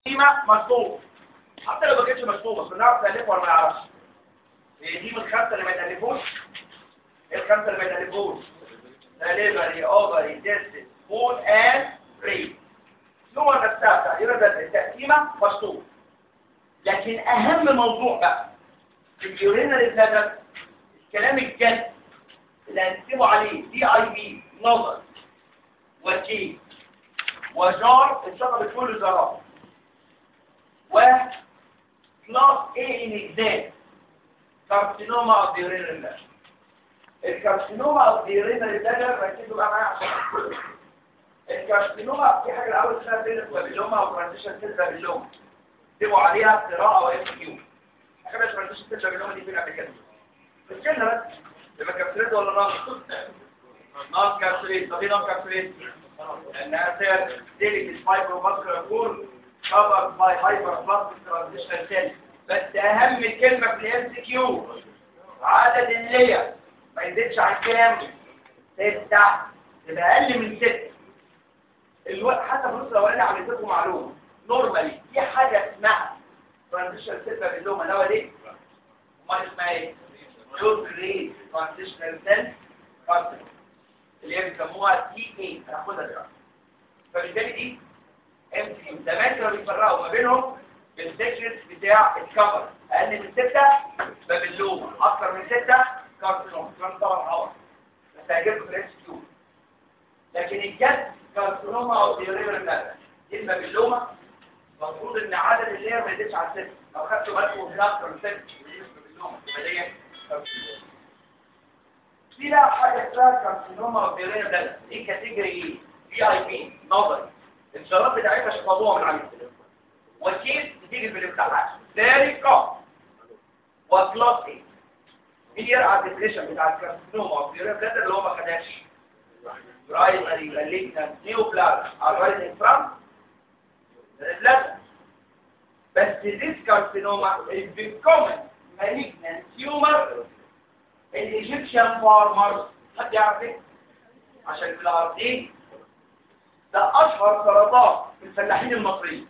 قيمة مكتوب حتى لو ما كانتش مكتوبة بس بنعرف نألفه ولا ما نعرفش هي دي من الخمسة اللي ما يتألفوش ايه الخمسة اللي ما يتألفوش delivery ovary tested food and free نوع نفسها تقريبا ده التقسيمة مكتوب لكن أهم موضوع بقى في اليورينري بلادر الكلام الجد اللي هنكتبه عليه دي اي بي نظر وكي وجار انشطب كل زرار و كلاس A in exam كارسينوما اوف ذا urinary bladder الكارسينوما اوف ذا urinary bladder ركزوا بقى معايا عشان الكارسينوما في حاجه الاول اسمها فيلس وابيلوما او ترانزيشن سيل بابيلوما اكتبوا عليها قراءه وام كيو حاجه ترانزيشن سيل بابيلوما دي فين قبل كده بس كده بس يبقى كابسوليت ولا نون نون كابسوليت طب ايه نون كابسوليت لانها سير ديليكت فايبروفاسكولار كور covered by hyperplastic transitional cell بس اهم كلمة في الام سي كيو عدد اللير ما يزيدش عن كام ستة يبقى اقل من ستة الوقت حتى في نص الاولاني عملت لكم معلومة نورمالي في حاجة اسمها transitional cell بابيلوما نوع ليه؟ امال اسمها ايه؟ لو جريد transitional cell carcinoma اللي هي بيسموها تي اي هناخدها دلوقتي فبالتالي دي ام سي زمان كانوا بيفرقوا ما بينهم بالسكشنز بتاع الكفر اقل من ستة بابلوما اكتر من ستة كارسينوما كان طبعا عوض بس هيجيبكم في الاس كيو لكن الجد كارسينوما او ديوريبر بلاد دي البابلوما المفروض ان عدد اللي هي ما يزيدش على ستة لو خدتوا بالكم من اكتر من ستة بابلوما يبقى دي كارسينوما في بقى حاجه اسمها كارسينوما او ديوريبر بلاد دي كاتيجوري ايه في اي بي نظري الشراب بتاعتها شطبوها من عليه وكيس بتيجي في الامتحان ذلك وكلاس ايه مين يرعى الديفريشن بتاع الكارسينوما او الديوريا بلادر اللي هو ما خدهاش برايمري مالجنت نيو بلاد ارايزنج فرام البلادر بس this carcinoma is becoming malignant tumor in Egyptian farmers حد يعرف ايه؟ عشان في الارضين ده أشهر سرطان في الفلاحين المصريين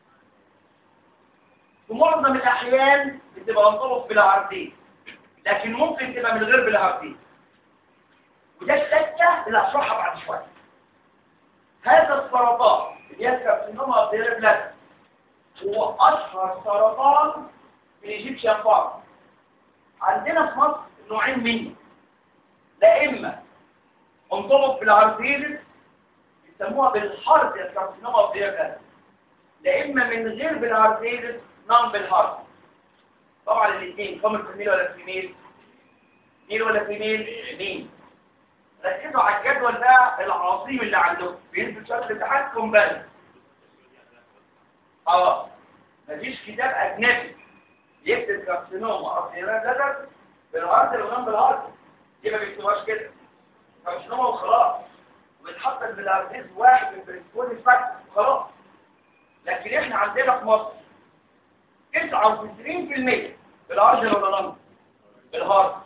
في معظم الأحيان بتبقى منطلق بالعرضين لكن ممكن تبقى من غير بالعرضين وده السكة اللي هشرحها بعد شوية هذا السرطان اللي هي الكارسينوما اوف ذا بلاد هو أشهر سرطان في الإيجيبشن فارم عندنا في مصر نوعين منه لا إما منطلق بالعرضين يسموها بالحرب الكارسينوما اوف ذا لا اما من غير بالهارتيز نون بالهارت طبعا الاثنين كومن في الميل ولا في الميل ميل ولا في ميل مين ركزوا على الجدول ده العظيم اللي عندكم بينزل شكل الامتحان كومبال اه مفيش كتاب اجنبي يكتب كارسينوما اوف ذا بالهارت ولا نون بالهارت دي ما بيكتبوهاش كده كارسينوما وخلاص وبتحط بالارتيز واحد من بريسكوني فاكتور خلاص لكن احنا عندنا في مصر 99% بالارجل ولا لندن بالهارد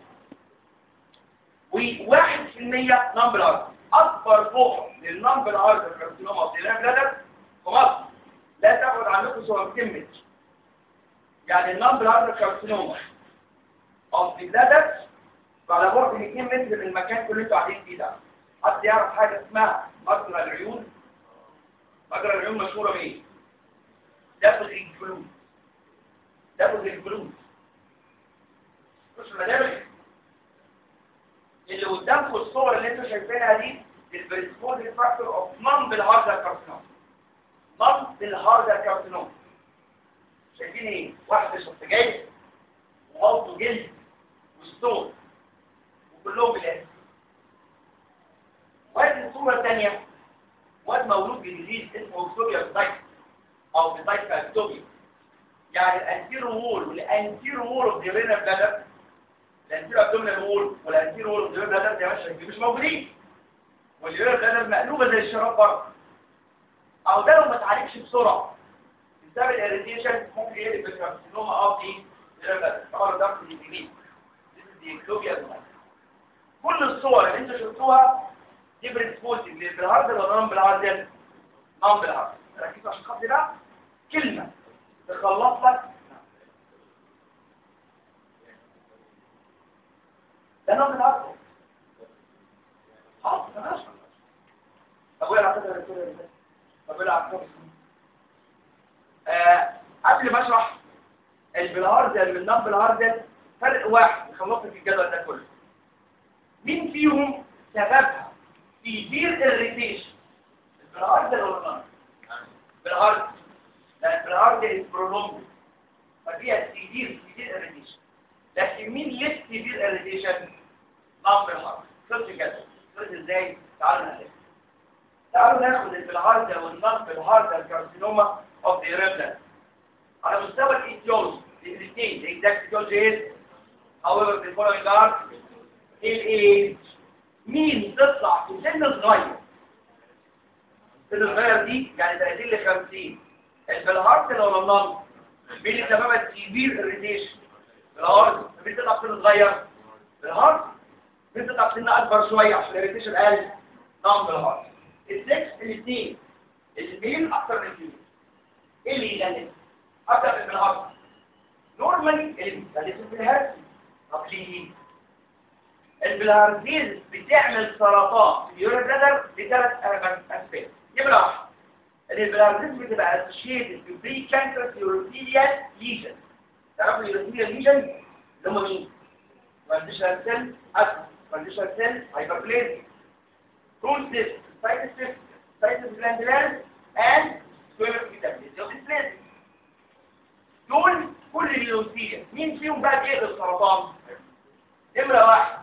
و1% نون بالارجل اكبر فوق للنون بالارجل كارسينوما اوف ذا بلادر في مصر لا تاخد عنكم سوى 200 متر يعني النون بالارجل كارسينوما اوف ذا بلادر على بعد 200 متر من المكان اللي انتوا قاعدين فيه ده حد يعرف حاجة اسمها مجرى العيون مجرى العيون مشهورة بايه دفغ الجلود دفغ الجلود مش مدارس اللي قدامكم الصور اللي انتوا شايفينها دي البريسبوز فاكتور اوف نون بالهارد كارسينوم نون بالهارد كارسينوم شايفين ايه واحد بيشرب سجاير وغلطه جلد وستون وكلهم بالاسم وهذه الصورة الثانية واد مولود جديد اسمه اكتوبيا بتايك او بتايك اكتوبيا يعني الانتيرو وول والانتيرو وول اوف ذا رينال بلادر الانتيرو ابدومينال وول والانتيرو وول اوف ذا بلادر يا باشا مش موجودين والرينال بلادر مقلوبه زي الشراب بره او ده لو ما اتعالجش بسرعه بسبب الاريتيشن ممكن يقلب بالكارسينوما اوف دي رينال بلادر طبعا ده في اليمين دي اكتوبيا كل الصور اللي انتوا شفتوها دي بريسبوزنج بالهارد ولا نون بالهارد نون بالهارد ركزوا عشان خاطر ده كلمة تخلص لك ده نوع من العقل خلاص انا اشرح طب وين العقل ده طب وين العقل آه قبل ما اشرح البلهاردل من نوع بالهاردل فرق واحد خلصت في الجدول ده كله مين فيهم سببها في دير الريتيشن البلهاردل ولا النار بالهاردل لان البلهاردل برولونج ففيها سيفير سيفير الريتيشن لكن مين ليس سيفير الريتيشن نوع بالهاردل خلص الجدول خلص ازاي تعالوا نحل تعالوا ناخد البلهاردل والنار بالهاردل كارسينوما اوف ذا ريبلر على مستوى الايديولوجي الاثنين the exact etiology is however the following are الايه مين تطلع في سن صغير سن صغير دي يعني 30 ل 50 البلهارت ولا النم مين اللي سببها سيفير اريتيشن بالهارت مين تطلع في سن صغير بالهارت مين تطلع في سن اكبر شويه عشان الاريتيشن قل نعم بالهارت السكس الاثنين الميل اكتر من الفيميل ايه اللي يغلب اكتر من الهارت نورمالي اللي بيتكلم في الهرس طب ليه البلهارزيز بتعمل سرطان في اليورين بلادر بثلاث اسباب نمره واحد ان البلهارزيز بتبقى اسوشيتد ببري كانسر يوروثيليال ليجن تعرفوا اليوروثيليال ليجن اللي هم مين؟ كونديشنال سيل اسم كونديشنال سيل هايبربليزيا كون سيست سايتس سيست سايتس جلاندولاريس اند سكويمر فيتابيليزيا وديسبليزيا دول كل اليوروثيليا مين فيهم بقى بيقدر السرطان؟ نمره واحد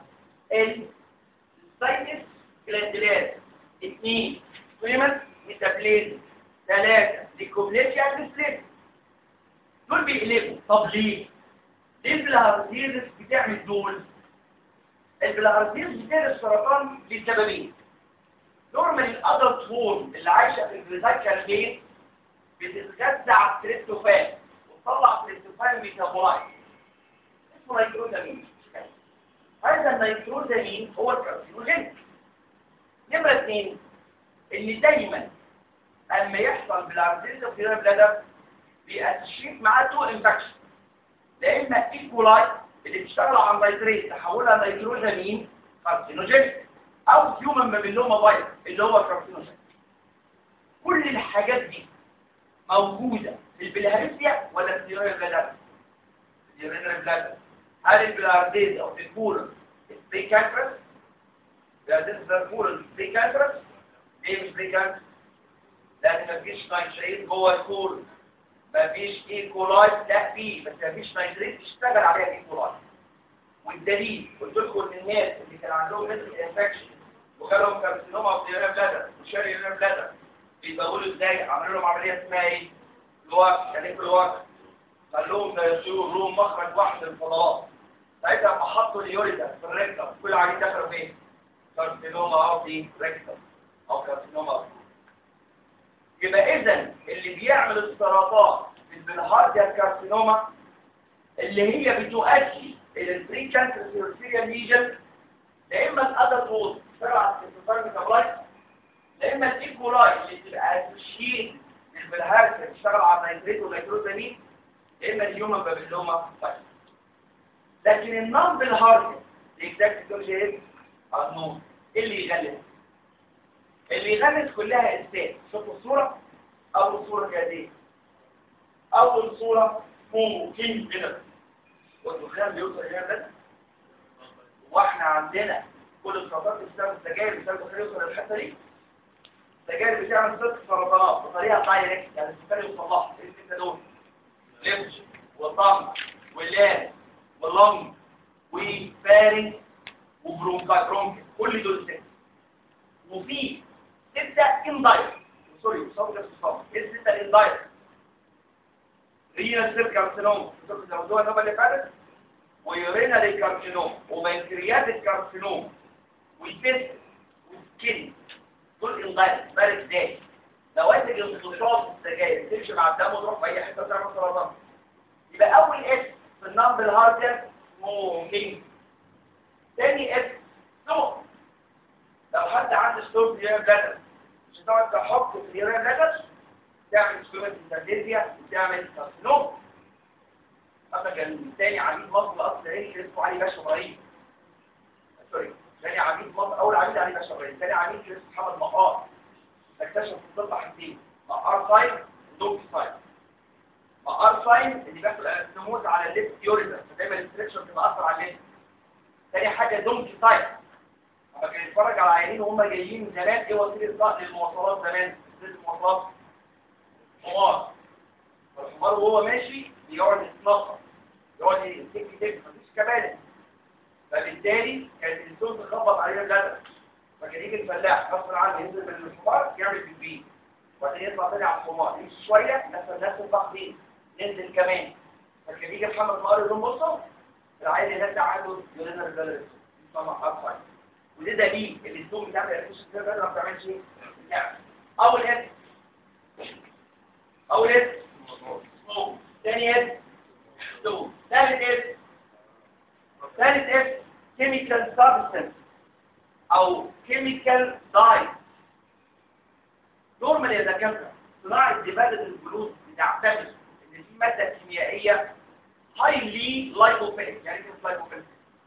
السايتس جلاندولاريس اثنين سكويمر ميتابليزم ثلاثة ليكوبليشيا ديسبليزم دول بيقلبوا طب ليه؟ ليه البلهارسيزس بتعمل دول؟ البلهارسيزس بتعمل السرطان لسببين نورمال الادلت فورم اللي عايشه في الريسايكل بيت بتتغذى على التريبتوفان وتطلع تريبتوفان ميتابولايت اسمه نيتروزامين هذا النيتروزامين هو الكارسينوجين نمرة اثنين ان دايما اما يحصل بالارزيز في البلادر بيأسشيك معاه تو انفكشن لا اما ايكولاي اللي بتشتغل على النيتريت تحولها نيتروزامين كارسينوجين او هيومن بابيلوما فيروس اللي هو الكارسينوجين كل الحاجات دي موجوده في البلهارسيا ولا في اليوريا بلادر في اليوريا بلادر هل البلارديز او في البولن بري كانكرس البلارديز ده البولن بري كانكرس ليه مش بري كانكرس لان مفيش نيتريت جوه الكول مفيش ايكولايت لا فيه بس مفيش نيتريت تشتغل عليها الايكولايت والدليل قلت لكم ان الناس اللي كان عندهم مثل انفكشن وجالهم كارسينوما او ديوريا بلادر وشاري ديوريا بلادر بيدوروا ازاي عملوا لهم عمليه اسمها ايه؟ الوقت يعني ايه الوقت؟ قال لهم ده يصيروا لهم مخرج واحد للفضلات ساعتها لما حطوا اليوريدا في الريكتم كل عيل دخلوا فين؟ كارسينوما او دي ريكتم او كارسينوما أو يبقى اذا اللي بيعمل السرطان في البلهارديا كارسينوما اللي هي بتؤدي الى البري كانسر سيرسيريال ليجن لا اما الادلت وول تشتغل على السيرفر ميتابلايت لا اما الايكولاي اللي بتبقى اسوشيت بالبلهارديا تشتغل على النيتريت والنيتروزامين لا اما الهيومن بابيلوما فايروس لكن النون بالهارديا الاكزاكت دول ايه؟ النون اللي يغلس اللي يغلس كلها اسباب شوفوا الصوره اول صوره كده دي اول صوره ممكن كده والدخان بيوصل هنا ده واحنا عندنا كل السرطانات بتستخدم سجاير بتستخدم الدخان يوصل للحته دي السجاير بتعمل ست سرطانات بطريقه دايركت يعني الدخان يوصل لها ايه السته دول ليمش والضم واللام واللنج وفارنج وبرونكا برونك كل دول ستة وفي ستة اندايركت سوري صوت نفس الصوت ايه الستة الاندايركت رينا سيل كارسينوم زودوها النوبة اللي فاتت ويورينا للكارسينوم وبنكريات الكارسينوم والبيست والسكين دول اندايركت بارك ازاي نواتج انتصاب السجاير تمشي مع الدم وتروح في اي حته تعمل سرطان يبقى اول اسم في النمبر الهاردر ممكن تاني اسم ستون لو حد عنده ستون في اليورين بلادر مش هتقعد تحط في اليورين بلادر تعمل سكومة انترديزيا وتعمل كارسينوم مثلا كان تاني عميد مصر الاصل عيني اسمه علي باشا ابراهيم سوري تاني عميد مصر اول عميد علي باشا ابراهيم تاني عميد اسمه محمد مقار اكتشف الطب حاجتين مقار ساين ودوك ساين مقار ساين اللي بياخد الانستموز على الليفت يوريزر فدايما الستريكشر بتبقى اثر على الليفت تاني حاجه دومكي ساين لما كان يتفرج على عيانين وهم جايين من زمان ايه وسيله الضغط للمواصلات زمان وسيله المواصلات حمار فالحمار وهو ماشي بيقعد يتنطط يقعد يتك تك مفيش كبالة فبالتالي كانت الانسان تخبط عليه اللدى فكان يجي الفلاح غصب عنه ينزل من الحمار يعمل في البيت وبعدين يطلع تاني على الحمار يمشي شويه نفس نفس التخبيط ينزل كمان فكان يجي محمد مقر يقول لهم بصوا العيل هناك ده عنده يورينال بلد يسمى ابسايد وده دليل ان الزوم بتاع الريكوش ده ما بتعملش ايه؟ بتعمل اول هيد اول هيد سموك ثاني هيد ستون ثالث هيد ثالث هيد كيميكال سبستنس او كيميكال داي نورمال يا دكاتره صناعه زباله الجلوس بتعتمد ان في ماده كيميائيه هايلي لايبوفيليك يعني ايه لايبوفيليك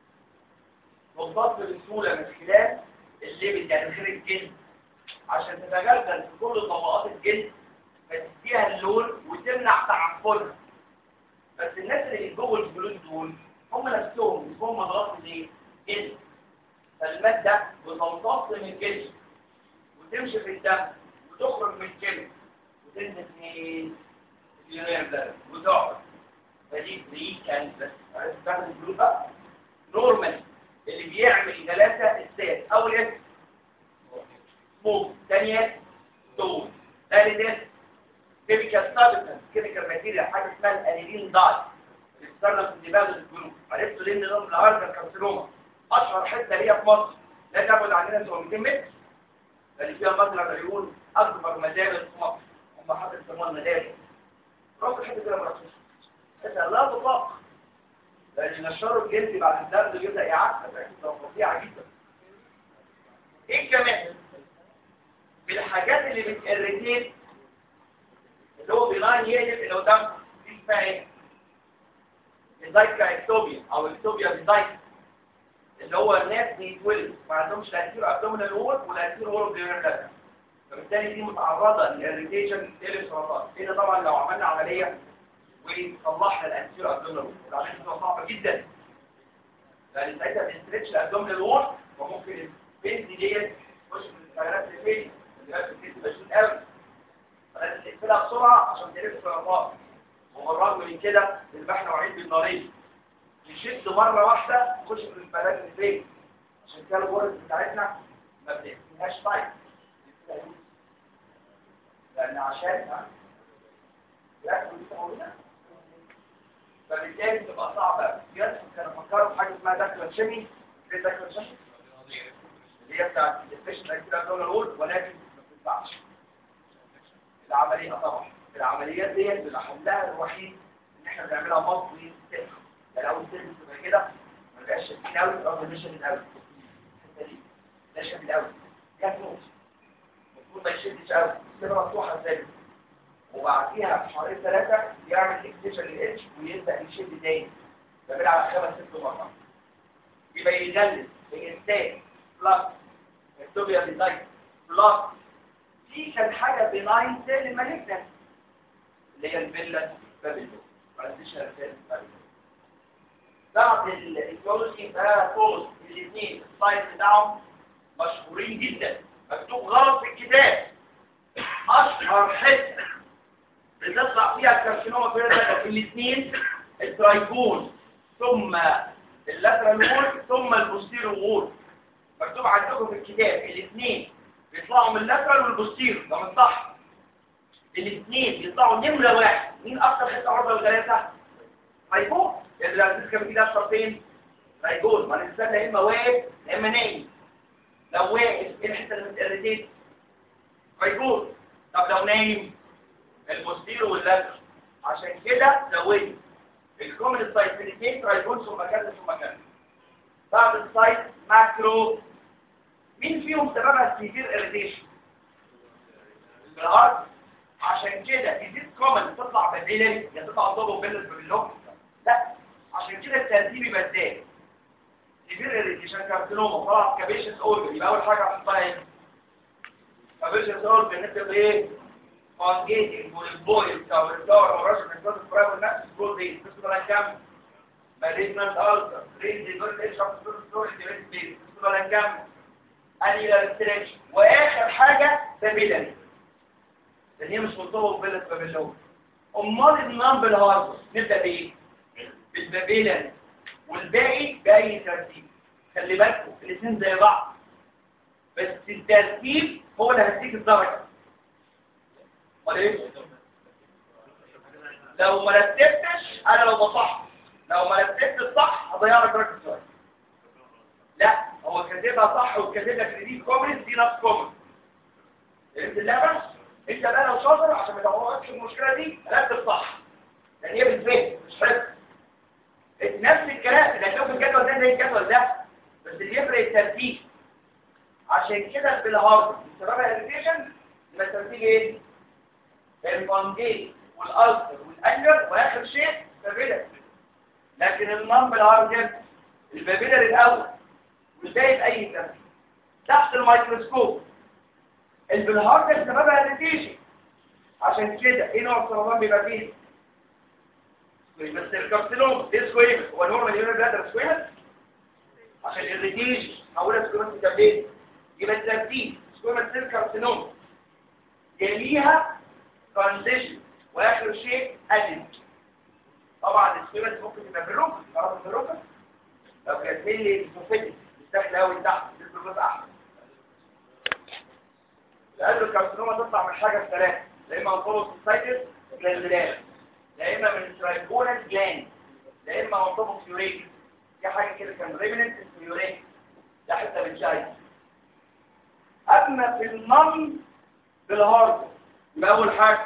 تمتص بسهوله من خلال الليبل يعني من خلال الجلد عشان تتجلجل في كل طبقات الجلد فتديها اللون وتمنع تعفنها بس الناس اللي جوه الجلود دول هم نفسهم اسمهم مضغط الايه؟ جلد فالماده بتمتص من الجلد وتمشي في الدم وتخرج من الجلد وتنزل في اليوريا بلاد وتقعد فدي دي كانت بس عرفت الجلود بقى نورمال اللي بيعمل ثلاثة السات أول اسم سموك ثانية دول ثالث اسم كيميكال سابستنس كيميكال ماتيريال حاجة اسمها الانيلين داي اللي بتستخدم في دماغ الجنوب عرفتوا ليه نظام الهارفر كارسينوما أشهر حتة هي في مصر لا تبعد عننا 700 متر اللي فيها مجرى العيون أكبر مدارس في مصر هم حتى يسموها المدارس رحت الحتة كده ما رحتوش لا تطلق لأن نشروا الجلد بعد الدرد يبدأ يعكس تبقى فظيعة جدا ايه كمان من الحاجات اللي بتقريتيت اللي هو بيلاين يقلب اللي قدام دي اسمها ايه؟ الدايكا اكتوبيا او اكتوبيا دايكا اللي هو الناس بيتولد ما عندهمش لا كتير ابدومينال وول ولا كتير وول بيرنال فبالتالي دي متعرضه للاريتيشن تقلب سرطان كده طبعا لو عملنا عمليه وصلحنا الانسير ابدومينال العمليه بتبقى صعبه جدا لان ساعتها بنستريتش الابدومينال وول وممكن البنت ديت تخش في الثغرات اللي فين اللي بقى بتبقى مشدود قوي فلازم نقفلها بسرعه عشان تلف السرطان وبالرغم من كده نذبحنا وعيد بالنارين نشد مره واحده نخش في البلد اللي فين عشان كده الغرز بتاعتنا ما بنقفلهاش طيب لان عشان ياكلوا لسه موجوده فبالتالي بتبقى صعبة جد كانوا فكروا في حاجة اسمها داخل شمي ايه داخل شمي اللي هي بتاعت الفيشن اكتر دولار رول ولكن ما بتنفعش العملية طبعا العمليات دي بيبقى حلها الوحيد ان احنا بنعملها مصري سيف يعني اول سيف بتبقى كده ما بقاش شديد قوي رغم ان شديد قوي الحته دي ده شديد قوي ده فلوس المفروض ما يشدش قوي كده مفتوحه ازاي وبعديها بشهرين ثلاثة يعمل اكتشن للاتش ويبدأ يشد تاني يعمل على خمس ست مرات يبقى يجلد يستاك بلس اكتوبيا ديزاين بلس في كان حاجة بناين سيل مالجنس اللي هي الفيلا بابلو ترانزيشنال سيل بابلو بعد الايكولوجي بقى فوز الاثنين السايز بتاعهم مشهورين جدا مكتوب غلط في الكتاب اشهر حته بتطلع فيها الكارسينوما في الاثنين الترايكون ثم اللاترال وول ثم البوستيرو وول مكتوب عندكم في الكتاب الاثنين بيطلعوا من اللاترال والبوستيرو ده من صح الاثنين بيطلعوا نمره واحد مين اكتر حته عرضه للثلاثه ترايكون يعني لو تذكر كده اشهر فين ترايكون ما الانسان يا اما واقف يا اما نايم لو واقف ايه الحته اللي متقريتين ترايكون طب لو نايم البوستيرو واللاتر عشان كده زودت الكومن السايت في الاثنين ترايكون ثم كذا ثم كذا بعد السايت ماكرو مين فيهم سببها سيفير اريتيشن الهارت عشان كده يزيد كومن تطلع بالليل يا تطلع ضوء وبلس باللوك لا عشان كده الترتيب يبقى ازاي سيفير اريتيشن كارسينوما طلع كابيشس اورجن يبقى اول حاجه هنحطها ايه كابيشس اورجن نكتب ايه فانجيتنج والبويل او الدور او رشد من الفرق الفراغ والنفس الجول دي بس بقى كام ماليزمنت التر ريز دي دول ايش شخص دول ستوري دي بس بس بقى كام انيلر ستريتش واخر حاجه بابيلاري لان هي مش مرتبطه ببلد بابيلون امال النمبر الهارد نبدا بايه بالبابيلاري والباقي باي ترتيب خلي بالكم الاثنين زي بعض بس الترتيب هو اللي هيديك الدرجه ولا ايه لو ما رتبتش انا لو بصح لو ما رتبتش صح هضيع لك درجه السؤال لا هو كاتبها صح وكاتب لك ان دي كومنت دي نفس كومنت فهمت اللعبه انت بقى لو شاطر عشان ما تقعدش المشكله دي رتب صح لان هي بالفهم مش حفظ نفس الكلام اللي هتشوف الجدول ده زي الجدول ده بس اللي يفرق الترتيب عشان كده بالهارد سببها الريتيشن يبقى الترتيب ايه الفانجيت والالتر والانجر واخر شيء البابيلر لكن النم بالهارد البابيلر الاول والباقي باي ترتيب تحت الميكروسكوب البلهارد سببها الريتيشن عشان كده ايه نوع السرطان بيبقى فيه بس الكارسينوم دي سكويمس هو نورمال يونر بلادر سكويمس عشان الريتيشن حولها سكويمس تابليت يبقى الترتيب سكويمس سيل كارسينوم يليها كونديشن واخر شيء ادين طبعا السكويمس ممكن تبقى بالروكس تعرفوا بالروكس لو كانت ملي سوفيتك مستحيل قوي تحت البروكس احسن لأن الكارسينوما تطلع من حاجه ثلاثه يا اما انفولوسيتايتس جلاندولار يا اما من ترايبونال جلاند يا اما انطبق يوريك دي حاجه كده كان ريمننت يوريك ده حته من شاي اما في النم بالهارد يبقى اول حاجه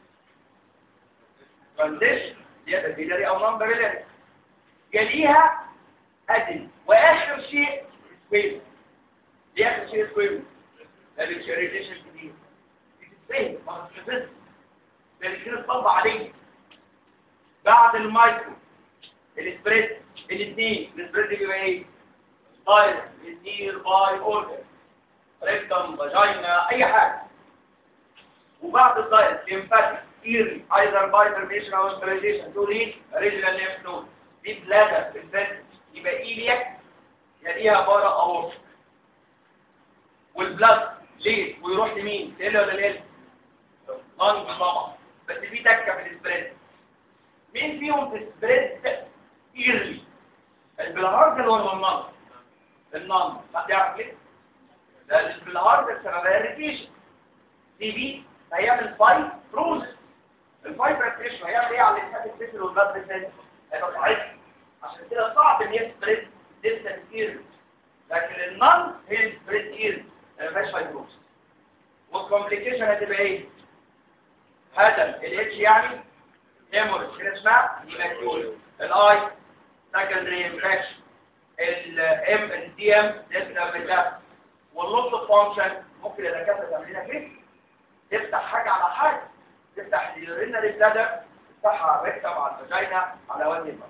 كونديشن دي بابيلاري او نون بابيلاري يليها ادن واخر شيء سكويم دي اخر شيء سكويم ده بيتشريشن جديد بتتفهم ما تتفهم ده اللي كده اتطبق عليه بعد المايكرو السبريد الاثنين السبريد بيبقى ايه طاير نير باي اوردر ريكتم فاجينا اي حاجه وبعد الدايت ليمفاتيك ايرلي ايذر باي برميشن او ستريليشن تو ريد ريجنال ليمف نود دي بلادر في الفت يبقى ايليك يليها بارا اورت والبلاد ليه ويروح لمين تقل ولا ليه نون طبعا بس في تكه في السبريد مين فيهم في السبريد ايرلي البلهارد ولا النون النون حد يعرف ليه ده البلهارد سببها ريتيشن دي بي هيعمل فايت بروز الفايت ريتيشن هيعمل ايه على الانسان الفكر والبلد الثاني هيبقى ضعيف عشان كده صعب ان يسبريد ديستنس ايرلي لكن النون هي السبريد ايرلي ما فيهاش فايبروز والكومبليكيشن هتبقى ايه هدم الاتش يعني هيموريج كده اسمها هيماتيول الاي سكندري انفكشن الام الدي ام ديسنا واللوس فانكشن ممكن الدكاتره تعمل لنا كده تفتح حاجه على حاجه تفتح اليورينري بلادر تفتحها على الريكتم على الفاجينا على وجه البطن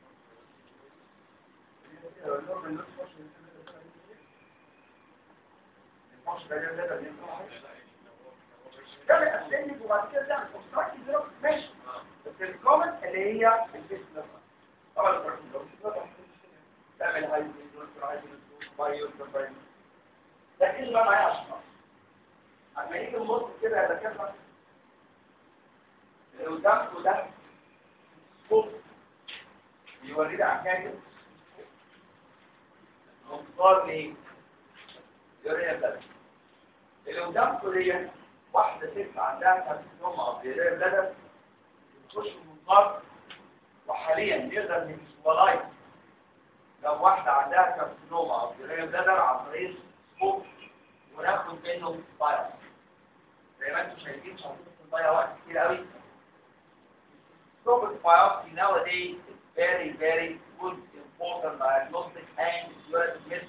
تعمل اسلامك وبعد كده تعمل كونستراكشن ماشي بس الكومنت اللي هي الجسم طبعا تعمل هاي بايو لكن ما معايا اشخاص اما يجي نبص كده يا دكاتره اللي قدامكم ده صوت يورينا عكايه منظار ليه يورينا بلد اللي قدامكم دي واحده ست عندها كارسينوما ابيضيه بلد تخش المنظار وحاليا نقدر نفيزولايز لو واحده عندها كارسينوما ابيضيه بلد عن طريق سموك وناخد منه بايوس زي ما انتم شايفين مش هنضيع وقت كتير قوي Scopic biopsy nowadays is very, very good, important diagnostic and curative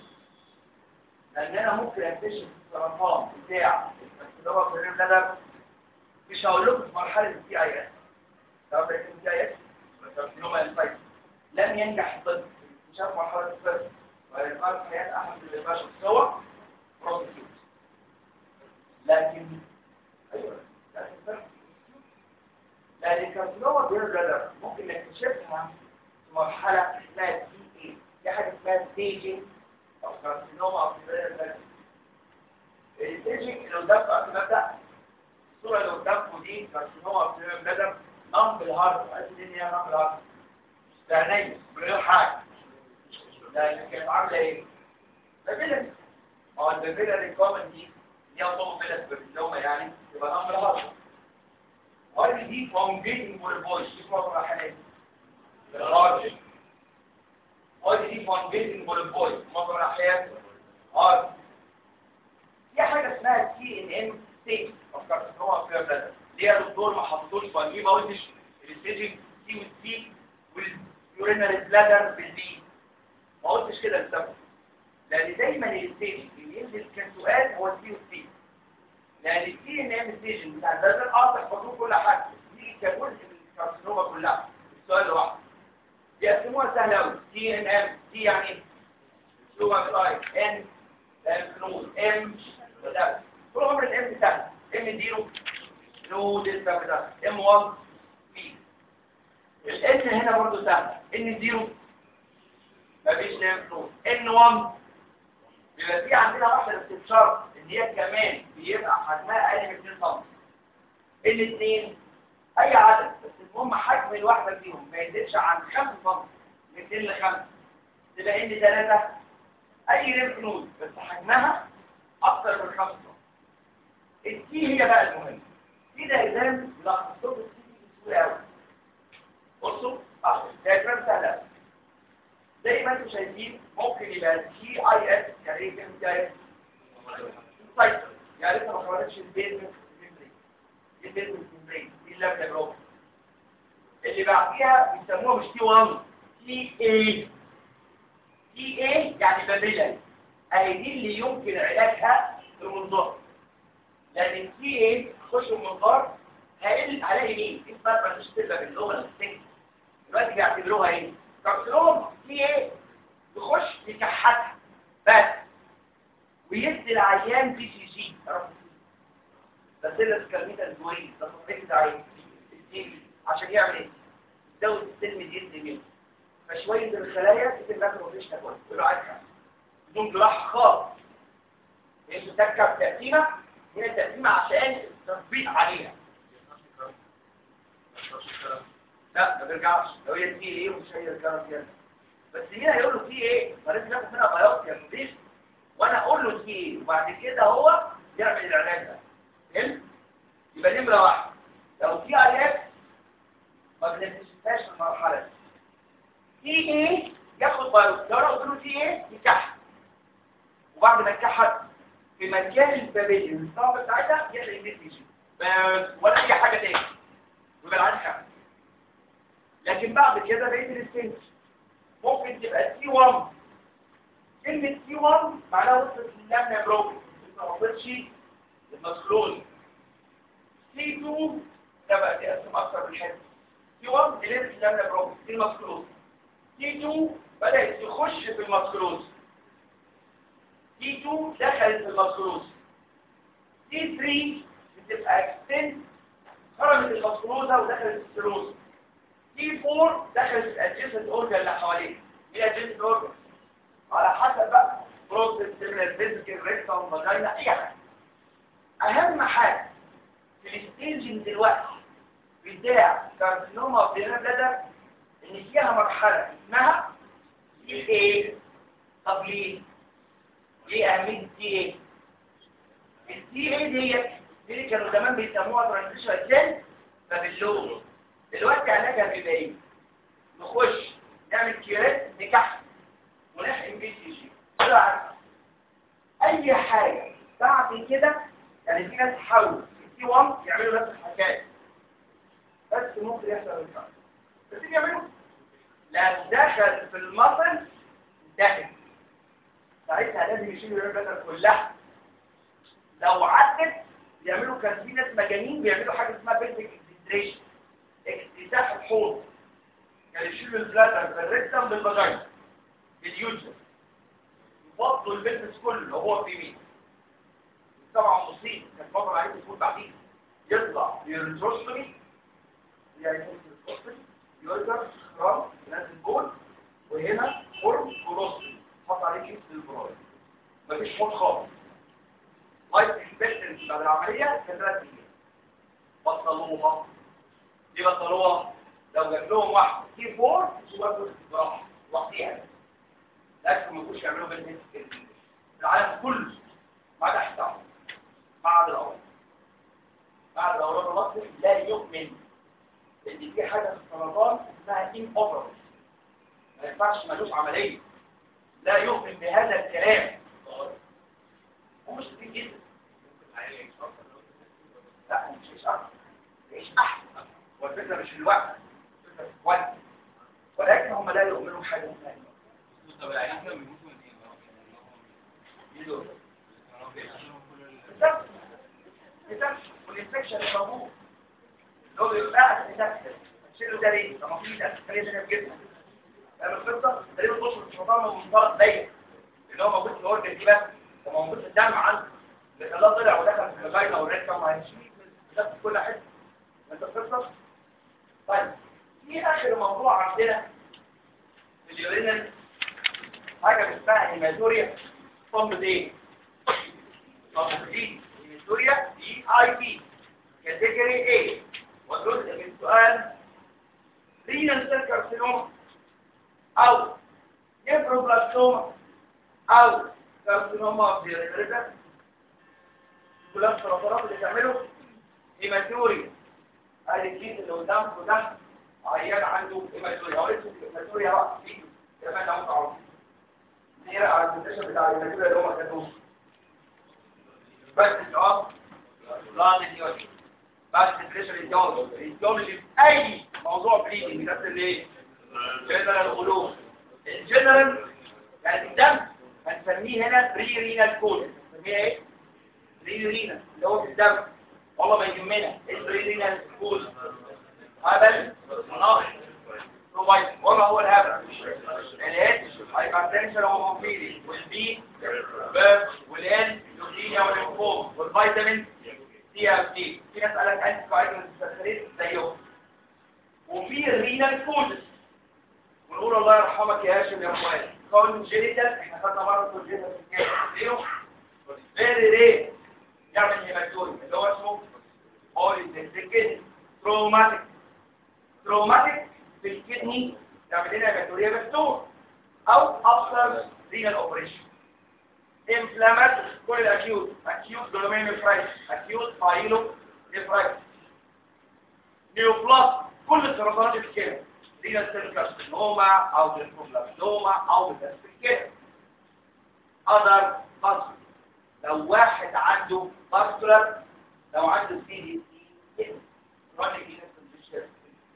لأن أنا ممكن أكتشف السرطان بتاع الكارسينوما في الريم لدر مش هقول لكم في مرحله السي اي اس تعرف ايه السي اي اس كارسينوما الفايت لم ينجح الطب في اكتشاف مرحله الطب وإنقاذ حياه احد البشر سوى بروستيوت لكن ايوه لكن لان الكارسينوما بيرجر ممكن نكتشفها في مرحله اسمها سي اي في حاجه اسمها ستيجنج او كارسينوما او الستيجنج اللي قدامكم قبل ما ابدا الصوره اللي قدامكم دي كارسينوما او بلادر نم بالهارد عايز ان هي نم بالهارد ده نايم من غير حاجه لان كانت عامله ايه؟ بابيلر اه البابيلر الكومن دي دي اوتومو بيلر باللومه يعني يبقى نم بالهارد وهذه دي فاونديشن فور الفويس دي فور الحالات الراجل وهذه دي فاونديشن فور الفويس معظم الاحيان اه في حاجه اسمها تي ان ام ستيت اوف كارسينوما في البلد دي يا دكتور ما حطوش فاهمين ما قلتش الستيجنج سي والسي واليورينال بلادر بالبي ما قلتش كده للسبب لان دايما الستيجنج اللي ينزل كسؤال هو السي والسي لان السي ان ام ستيجنج بتاع البلادر اه تحفظوه كل حاجه دي كجزء من الكارسينوما كلها السؤال لوحده بيقسموها سهله قوي سي ان ام سي يعني ايه؟ سلوما سايد ان فلوس ام وده طول عمر الام سهل ام زيرو نو دلتا كده ام 1 بي الان هنا برضه سهل ان زيرو مفيش نام فلوس ان 1 بيبقى في عندنا واحده استشاره ان هي كمان بيبقى حجمها اقل من 2 سم ان 2 اي عدد بس المهم حجم الواحده فيهم ما يزيدش عن 5 سم من 2 ل 5 تبقى ان 3 اي ليمف نود بس حجمها اكتر من 5 سم التي هي بقى المهم في دايجرام ملخص لكم التي بسهوله قوي بصوا اه دايجرام سهله زي ما انتم شايفين ممكن يبقى تي اي اس يعني ايه كلمه تي اي اس سايكل يعني لسه ما خرجتش البيزمنت ميمبرين البيزمنت ميمبرين دي اللامدا جروب اللي بعديها بيسموها مش تي 1 تي اي تي اي يعني بابيلاري اهي دي اللي يمكن علاجها بالمنظار لان التي اي تخش المنظار هيقل عليها مين؟ دي بقى مش تبقى باللغه السنجل دلوقتي بيعتبروها ايه؟ كارسينوم تي اي يخش يكحتها بس ويدي العيان بي سي سي بس اللي الكلميتا الدوية ده تصريح عليه عشان يعمل ايه؟ يزود السلم يدي منه فشوية الخلايا تتم لك مفيش تكون يقولوا عايزها بدون جراحة خالص انت تركب تقسيمة هي التقسيمة عشان التطبيق عليها لا ما بيرجعش لو هي تي ايه ومش هي الكلام كده بس مين هيقول له تي ايه فلازم ياخد منها بياض يا مدير وانا اقول له تي ايه وبعد كده هو يعمل العلاج ده فهمت يبقى نمره واحد لو تي اي اكس ما بنكتشفهاش في المرحله دي تي ايه ياخد بياض لو انا قلت له تي ايه يكحت وبعد ما يكحت في مكان البابيل الصعب بتاعتها يلاقي النتيجه بس ولا اي حاجه تاني ويبقى العين خمس لكن بعد كده بقيه الستنج ممكن تبقى تي 1 كلمه تي 1 معناها وصلت للامنا بروكن ما وصلتش للمسكلوز تي 2 ده بقى تقسم اكتر من حته تي 1 اللي هي الامنا بروكن دي المسكلوز تي 2 بدات تخش في المسكلوز تي 2 دخلت في المسكلوز تي 3 بتبقى اكستنت خرجت المسكلوزه ودخلت السيروز تي 4 دخلت الادجيسنت اورجن اللي حواليه ايه الادجيسنت اورجن على حسب بقى بروستات سيميلر فيزيكال ريكتال فاجينا اي حاجه اهم حاجه في الستيجنج دلوقتي بتاع كارسينوما اوف ذا بلادر ان فيها مرحله اسمها تي ايه طب ليه؟ ليه اهميه التي ايه؟ التي ايه ديت دي اللي كانوا زمان بيسموها ترانزيشن سيل فباللون دلوقتي علاجها بيبقى ايه؟ نخش نعمل كيرات نكحت ونحقن بي سي جي اي حاجه بعد كده يعني في ناس تحاول التي 1 يعملوا نفس الحكايه بس ممكن يحصل الكلام بس يعملوا لا دخل في المصل داخل ساعتها لازم يشيلوا الرجل كلها لو عدت بيعملوا كان في ناس مجانين بيعملوا حاجه اسمها بيلفيك اكستريشن اكتساح الحوض يعني يشيلوا البلاتر بالريكتم بالفاجينا اليوتر يفضلوا البيزنس كله لو هو في مين طبعا مصيبه كانت فتره عليه تكون بعدين يطلع يرتروستومي يعني يرتروستومي يرجع خرام ينزل جول وهنا فورم كولوستومي حط عليه كيس للبرايد مفيش حوض خالص لايف اكسبكتنسي بعد العمليه كان ثلاث ايام بطلوها دي بطلوها لو جاب لهم واحد تي 4 سوبر براحه وقتها لكن ما يكونش يعملوا بالنسبه العالم كله ما عدا احترام بعد الاول بعد الاورام المصري لا يؤمن ان في حاجه في السرطان اسمها تيم اوبر ما ينفعش ملوش عمليه لا يؤمن بهذا الكلام هو مش كتير جدا لا مش مش احسن مش احسن والفكره مش في الوقت الفكره في الوقت ولكن هم لا يؤمنوا حاجه ثانيه طب العيان كده بيموت من ايه؟ يدور بالظبط بالظبط والانفكشن الموجود لو بيبقى انفكشن شيله ده ليه؟ طب ما في ده خليه ده في جسمك فاهم القصه؟ تقريبا توصل السرطان من منطلق ضيق اللي هو موجود في الاورجن دي بس هو موجود في الدم عنده اللي خلاه طلع ودخل في الفاجينا والريكتم وهيشيل في كل حته انت القصه؟ طيب في اخر موضوع عندنا في اليورينال حاجه اسمها هيماتوريا صمت ايه؟ صمت دي هيماتوريا دي اي بي كاتيجوري ايه وجزء من سؤال رينال سيل كارسينوما او نيفروبلاستوما او كارسينوما اوف ذا ريتم كلها السرطانات اللي تعمله هيماتوريا ادي الكيس اللي قدامكم ده عيان عنده هيماتوريا هو اسمه هيماتوريا بقى فيديو كمان ده متعرف نقرا على البرزنتيشن بتاع الهيماتوريا اللي هم كاتبوه بس اه لا دي بعد البريشر الجوز الجيولوجي في اي موضوع بليدنج بس الايه جنرال غلوم الجنرال يعني الدم هنسميه هنا بري رينال كود نسميها ايه بري رينال اللي هو في الدم والله ما يهمنا ايه بري رينال كود هبل ناقص بروفايد والله هو الهبل الاتش هايبرتنشن وهوموفيلي والبي بيرد والان لوكيميا والليمفوم والفيتامين سي اف دي في ناس قالك انت فايتامين سكريت زيهم وفي الرينال كودس ونقول الله يرحمك يا هاشم يا اخويا كونجينيتال احنا خدنا مره كونجينيتال في الكيس ليه فيري ري يعمل هيماتوري اللي هو اسمه اوريزنتيكيد تروماتيك تروماتيك في الكدني تعمل لنا هيماتوريا بستور او افسر رينال اوبريشن انفلامات كل الاكيوت اكيوت جلوميرولوفرايتس اكيوت بايلو نيفرايتس نيوبلاست كل السرطانات الكلى رينال سيل كارسينوما او ليمفوبلاستوما او ميتاستيك اذر بس لو واحد عنده باسكولار لو عنده سي دي سي كرونيك انفكشن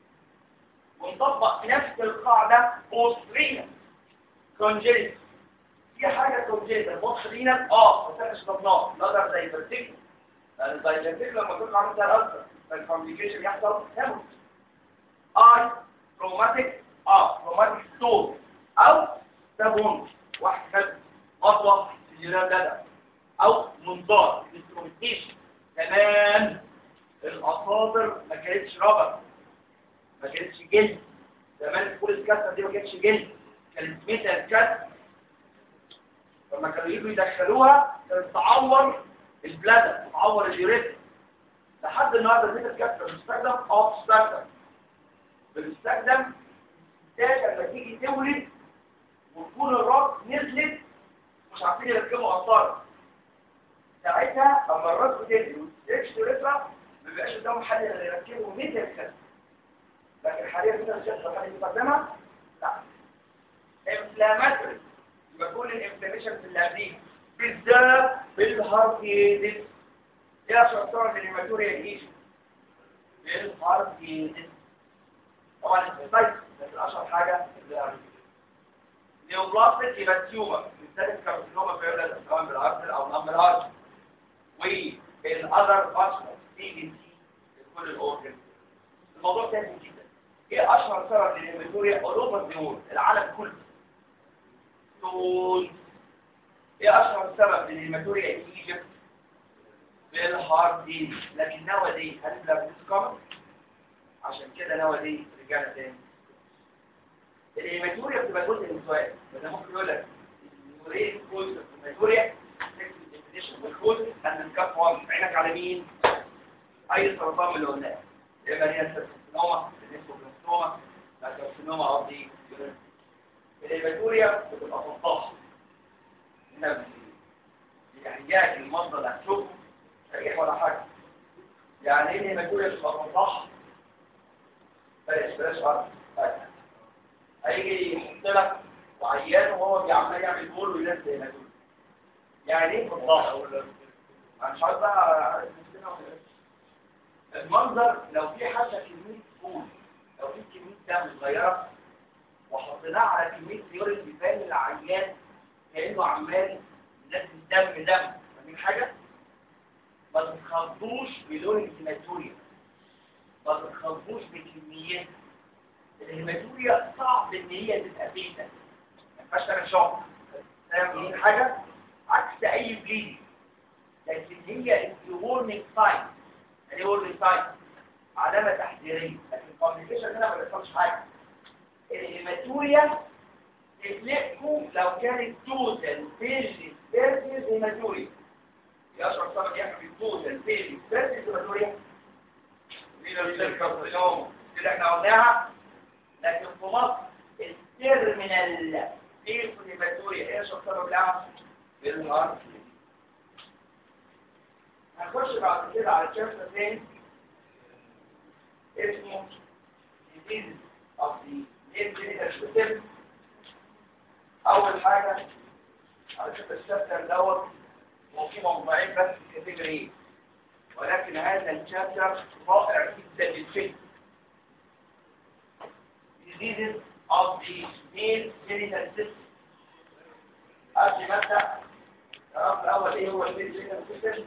ونطبق نفس القاعده اوستريا كونجينيت في حاجه كونجينيت المخ رينال اه بس احنا شطبناه نظر زي فيرتيكل لان الدايجنتيك لما تكون عامل زي الالتر فالكومبليكيشن يحصل هيموت اي تروماتيك اه تروماتيك ستون او سابون واحد خد خطوه في الجيران ده او منظار انسترومنتيشن كمان الاصابر ما كانتش رابر ما كانتش جلد زمان كل الكسره دي ما كانتش جلد كانت ميتال كسر لما كانوا يجوا يدخلوها كانت تعور البلادة تعور اليوريثم لحد النهارده الميتال كسر بتستخدم اه بتستخدم بتستخدم ده لما تيجي تولد وتكون الراس نزلت مش عارفين يركبوا قطاره ساعتها اما الراس بتنزل وتستريكش توريثرا ما بيبقاش قدامهم حل غير يركبوا ميتال كسر لكن حاليا ميتال كسر حد يستخدمها لا انفلاماتوري يبقى كل الانفلاميشن في اللعبين بالذات بالهارفيدس ايه اشهر صور الهيماتوريا الايجي بالهارفيدس طبعا السايت بس اشهر حاجه نيوبلاستيك يبقى تيومر بالذات الكارسينوما في الولاد سواء بالارتر او نمبر هارت الاذر اشهر تيجي في كل الاورجن الموضوع سهل جدا ايه اشهر سبب للهيماتوريا اوروبا ديول العالم كله طول ايه اشهر سبب للهيماتوريا في ايجيبت بالهارد دي لكن نوا دي هل ده كومن عشان كده نوا دي رجعنا تاني الهيماتوريا بتبقى جزء من السؤال فده ممكن يقول لك الهيماتوريا جزء من الهيماتوريا والكود ان الكف واضح عينك على مين اي سرطان من اللي قلناه يا اما هي الكارسينوما النيسوبلاستوما الكارسينوما قصدي الهيماتوريا بتبقى فضاحه هنا يعني جاك المنظر اللي هتشوفه ريح ولا حاجه يعني ايه الهيماتوريا بتبقى فضاحه بلاش بلاش ارض هيجي يحط لك وعيان وهو بيعمل يعمل بول وينزل هيماتوريا يعني ايه فضاحه انا مش عارف بقى المنظر لو في حتى كميه فول لو في كميه دم صغيره وحطيناها على كميه يورين بيبان العيان كانه عمال ينزل دم دم فاهمين حاجه ما تتخضوش بلون الهيماتوريا ما تتخضوش بكميات الهيماتوريا صعب ان هي تبقى بيتا ما ينفعش تعمل شوك فاهمين حاجه عكس اي بليدنج لكن هي الورنينج ساين يعني ايه ورنينج ساين علامه تحذيريه لكن الكوميونيكيشن هنا ما بيحصلش حاجه الهيماتوريا تفلقكم لو كانت توتال بيرجي بيرجي هيماتوريا يشعر سبب يحمل توتال بيرجي بيرجي هيماتوريا مين الكارسينوما اللي احنا قلناها لكن في مصر التيرمينال فيل هيماتوريا ايه يشعر سبب لها بالهارت هنخش بعد كده على الشابتر تاني اسمه disease of the genital system اول حاجه على فكره الشابتر دوت هو في موضوعين بس كاتيجوري ايه ولكن هذا الشابتر رائع جدا للفهم diseases of the male genital system قبل ما ابدا تعرف الاول ايه هو الميل جينيتال سيستم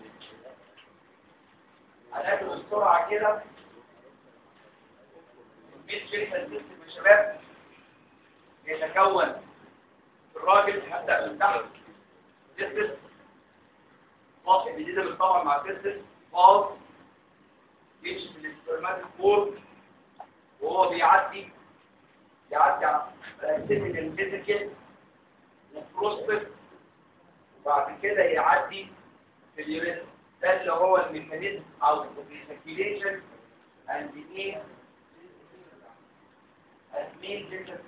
هناخد بسرعه كده الميل جينيتال سيستم يا شباب يتكون الراجل هبدا من تحت تستس باص الجديده بتطور مع تستس باص يمشي في الاسترمات الكور وهو بيعدي يعدي على سن الفيزيكال وبروستات وبعد كده يعدي في اليورين ده اللي هو الميكانيزم او الريسكيليشن اند ايه اسمين جدا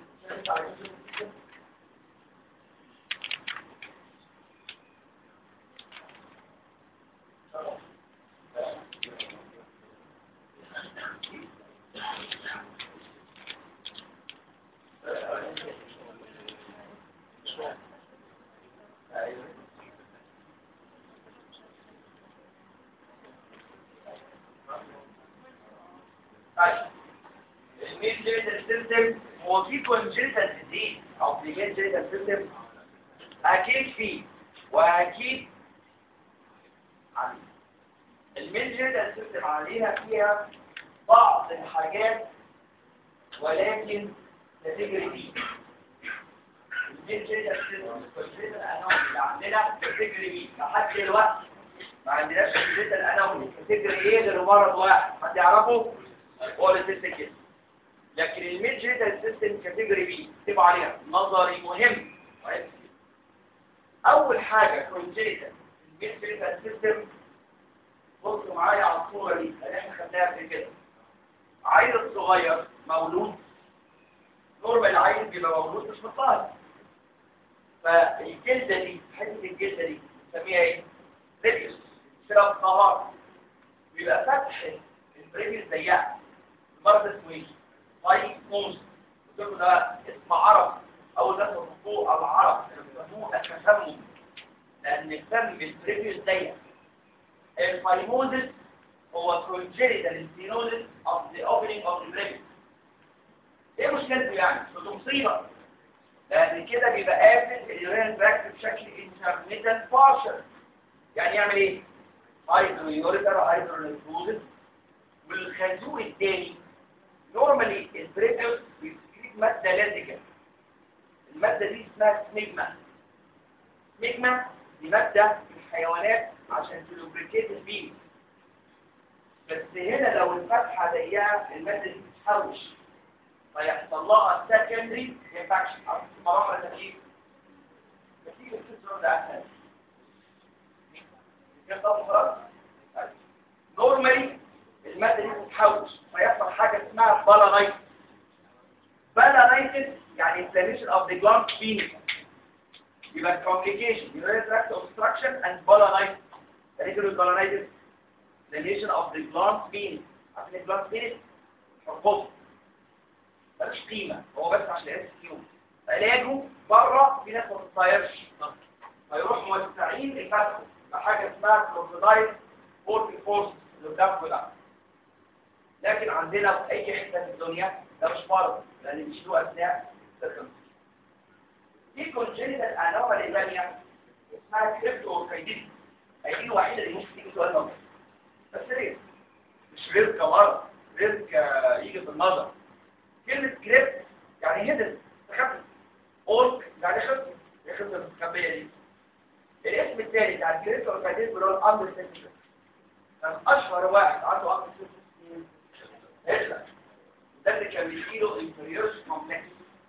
سيستم هو في كونجنتال ديزيز او في جنتال سيستم اكيد فيه واكيد عليه المين جنتال سيستم عليها فيها بعض الحاجات ولكن كاتيجوري بي المين جنتال سيستم الكونجنتال انومي اللي عندنا كاتيجوري بي لحد دلوقتي ما عندناش كونجنتال انومي كاتيجوري ايه غير مرض واحد حد يعرفه هو السيستم كده لكن الميد جينيتال سيستم كاتيجوري بي اكتب عليها نظري مهم مهم. اول حاجه كونجيتال الميد جينيتال سيستم بصوا معايا على الصوره دي اللي احنا خدناها قبل كده عيل صغير مولود نورمال العيل بيبقى مولود مش مطهر فالجلده دي حته الجلده دي نسميها ايه؟ ريبيوس بسبب الطهاره بيبقى فتح الريبيوس ضيقه المرض اسمه ايه؟ طيب موز قلت ده اسم عرب اول ناس الرفوع العرب بيسموه التسمم لان الفم بالبريفيوس ضيق الفايموزس هو congenital stenosis of the opening of the breast ايه مشكلته يعني؟ مش مصيبه لان كده بيبقى قافل اليورين تراكت بشكل intermittent partial يعني يعمل ايه؟ هيدرو يوريتر هيدرو نيتروزس والخازوق الثاني نورمالي البريكر بيسكريت ماده لازجه الماده دي اسمها سميجما سميجما دي ماده في الحيوانات عشان تلوبريكيت البيم بس هنا لو الفتحه ضيقه الماده دي بتتحوش فيحصل لها سكندري انفكشن او مراحل تكليف نتيجه الكسر ده اسهل كده خلاص نورمالي الماده دي بتتحوش فيحصل حاجه اسمها بالانايتس بالانايتس يعني inflammation of the gland penis يبقى complication urinary tract obstruction and balanitis regular balanitis inflammation of the gland penis عشان الجلاند penis حفظه ملوش قيمة هو بس عشان الاس كيو علاجه بره في ناس ما بتطيرش فيروح موسعين الفتح بحاجة اسمها كلوفيدايت فورتي فورس اللي قدامكم ده لكن عندنا في اي حتة في الدنيا ده مش مرض لان بيشيلوه اثناء التركم دي كونجينيتال انومالي ثانيه اسمها كريبتو اوركايديتي هي دي الوحيده اللي ممكن تيجي سؤال نظري بس ليه؟ مش رزق مرض رزق آه، يجي في النظر كلمة كريبت يعني هدن تخفف اورك يعني خفف ايه خفف الخبية دي الاسم الثاني بتاع الكريبت اوركايديتي اللي هو الاندر سيكشن كان اشهر واحد عنده اندر سيكشن هتلر ده اللي كان بيشيله انفيريورس كومبلكس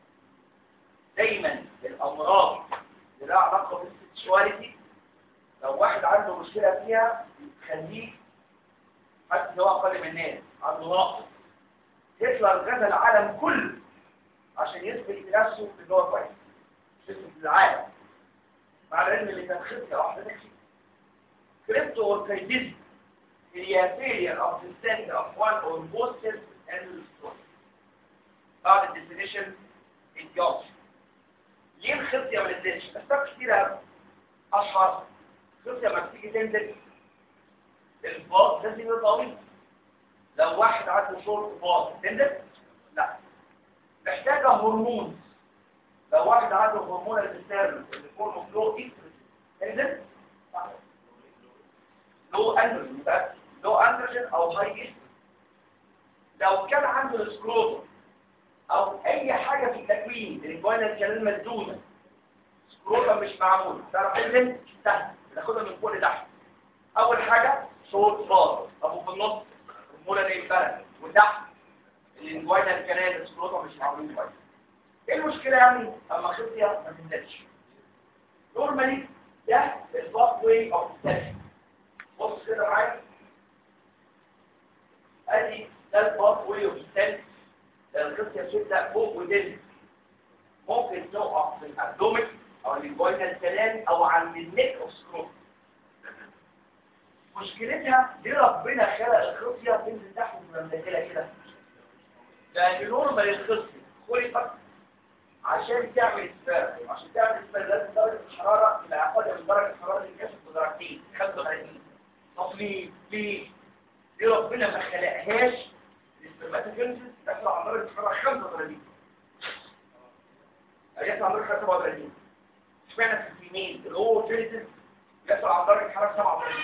دايما الامراض اللي لها علاقه بالسكشواليتي لو واحد عنده مشكله فيها تخليه حتى ان هو اقل من الناس عنده نقص هتلر غزا العالم كله عشان يثبت لنفسه ان هو كويس يثبت للعالم مع العلم اللي كان خطه واحده تكفي كريبتو اوركايديزم هي failure of the center of one or both cells and the story. بعد الديفينيشن الجوز ليه الخصية ما نزلش؟ أسباب كتيرة أشهر الخصية ما بتيجي تنزل الباص لازم يبقى طويل لو واحد عنده شورت باص تنزل؟ لا محتاجة هرمون لو واحد عنده هرمون الانسان اللي يكون فلو تنزل؟ لا. لو اندروجين بس لو اندروجين او هاي لو كان عنده السكروتوم او اي حاجه في التكوين الجوانا الكلام مسدوده سكروتوم مش معمول تعرف تنزل تحت بناخدها من فوق لتحت اول حاجه صوت باظ ابو في النص الموله دي البلد وتحت الجوانا الكلام السكروتوم مش معمولين كويس ايه المشكله يعني اما خصيه ما تنزلش نورمالي ده الباث واي اوف ستيشن بص كده معايا ادي ده الباث واي اوف ستيشن الخصيه بتبدا فوق وتنزل ممكن تقع في الابدومين او الجوينال كلام او عند النيك اوف سكروت مشكلتها دي ربنا خلق الخصيه تنزل تحت ومنزله كده لان نورمال الخصيه خلقت عشان تعمل سبير عشان تعمل سبير لازم درجه الحراره تبقى اقل من درجه حراره الجسم بدرجتين 35 طب ليه ليه دي ربنا ما خلقهاش السبرماتوجينيسيس يطلع عن درجه حراره 35 يطلع عن درجه حراره 37 اشمعنى في الفيميل الاو جينيسيس يطلع عن درجه حراره 37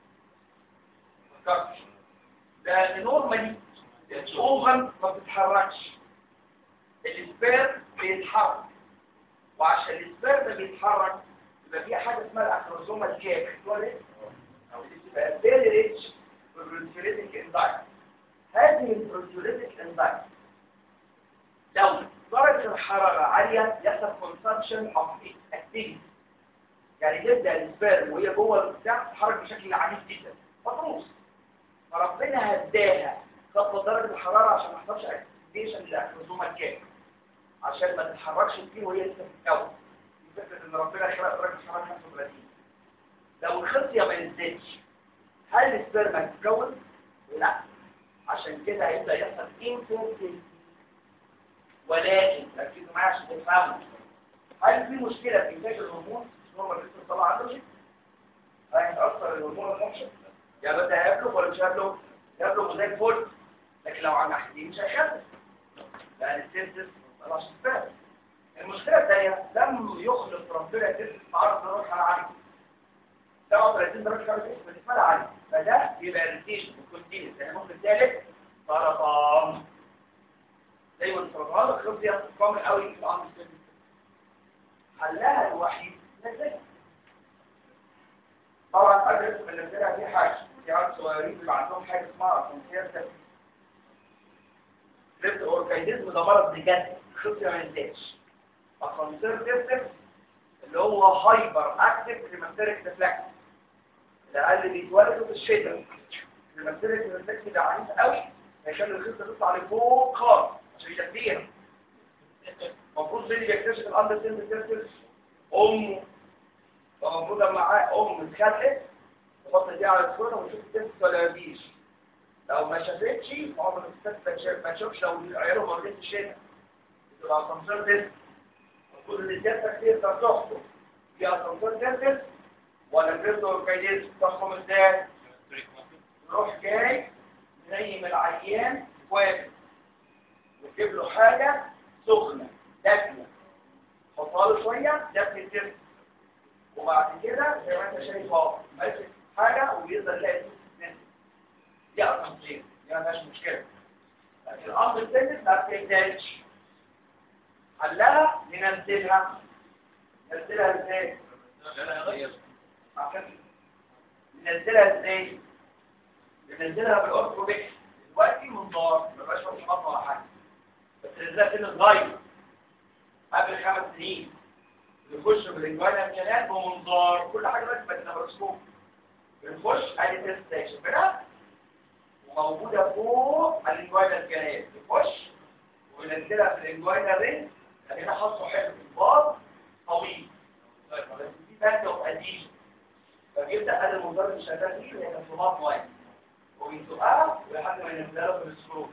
فكرتش ده نورمالي الاوفن ما بتتحركش السبير بيتحرك وعشان السبير ده بيتحرك يبقى في حاجه اسمها الاكروزوما الكاب او تبقى فيري ريتش بالبروتيوليتيك انزايم هذه البروتيوليتيك انزايم لو درجه الحراره عاليه يحصل كونسامشن اوف اكتيفيتي يعني تبدا السبير وهي جوه البتاع تتحرك بشكل عنيف جدا مطروس فربنا هداها خفض درجه الحراره عشان ما يحصلش اكتيفيشن للاكروزوما الكاب عشان ما تتحركش كتير وهي لسه بتتكون دي فكره ان ربنا خلق درجه الحراره 35 لو الخصيه ما نزلتش هل السبرم هتتكون؟ لا عشان كده هيبدا يحصل انفيرتيلتي ولكن ركزوا معايا عشان تفهموا هل في مشكله في انتاج الهرمون؟ مش نورمال لسه طالع عنده هيتاثر الهرمون الفانكشن يا بس هياكله ولا مش هياكله؟ هياكله زي الفل لكن لو عن ناحيتين مش هيخفف لان السيرفس مش سبب المشكله الثانيه لم يخلق ربنا سيرفس تعرض للروح العالي 37 درجه حراره جسم بالنسبه لها عاليه فده يبقى اريتيشن كونتينيوس يعني ممكن ثالث سرطان زي ما السرطان الخبز دي كومن قوي في العمر حلها الوحيد نزلها طبعا قبل ما ننزلها في حاجه في عيال صغيرين بيبقى عندهم حاجه اسمها اسانسير ليفت اوركايديزم ده مرض بجد خبز ما ينزلش اسانسير سيستم اللي هو هايبر اكتف كليماتيريك ريفلكس ده اللي بيتولدوا في الشتاء كليماتيريك ريفلكس ده عنيف قوي عشان الخطه تطلع لفوق خالص عشان يشديها المفروض زي اللي بيكتشف الاندر سيلز سيستم امه فالمفروض لما معاه ام اتخلقت تحط دي على الصوره وتشوف التست ولا مفيش لو ما شافتش عمر الست ما تشوفش لو عياله مريض في الشتاء تبقى اسانسير تيست المفروض ان الجلسه كتير تحكم في اسانسير تيست ولا الفيرتو كايديز تحكم ازاي تروح جاي نايم العيان واقف وتجيب له حاجه سخنه دافيه حطها له شويه دافيه الجسم وبعد كده زي ما انت شايف اهو ماسك حاجه ويقدر يلاقي نفسه دي اسانسير دي ما فيهاش مشكله لكن الامر الثالث ما بتحتاجش حلها ننزلها ننزلها ازاي عشان ننزلها ازاي ننزلها بالاورثوبكس دلوقتي منظار ما بقاش مش خطوه ولا حاجه بس ننزلها سن صغير قبل خمس سنين نخش بالانجوانا كانال بمنظار كل حاجه بس بالميكروسكوب بنخش ادي تيست ستيشن كده وموجوده فوق الانجوانا كانال نخش وننزلها في الانجوانا رينج هنا حصه حلو الباص طويل بس دي فاكهه وقديم فبيبدا هذا المنظار اللي شغال فيه هي في بطن واحد ويسوقها لحد ما ينزلها في السكروب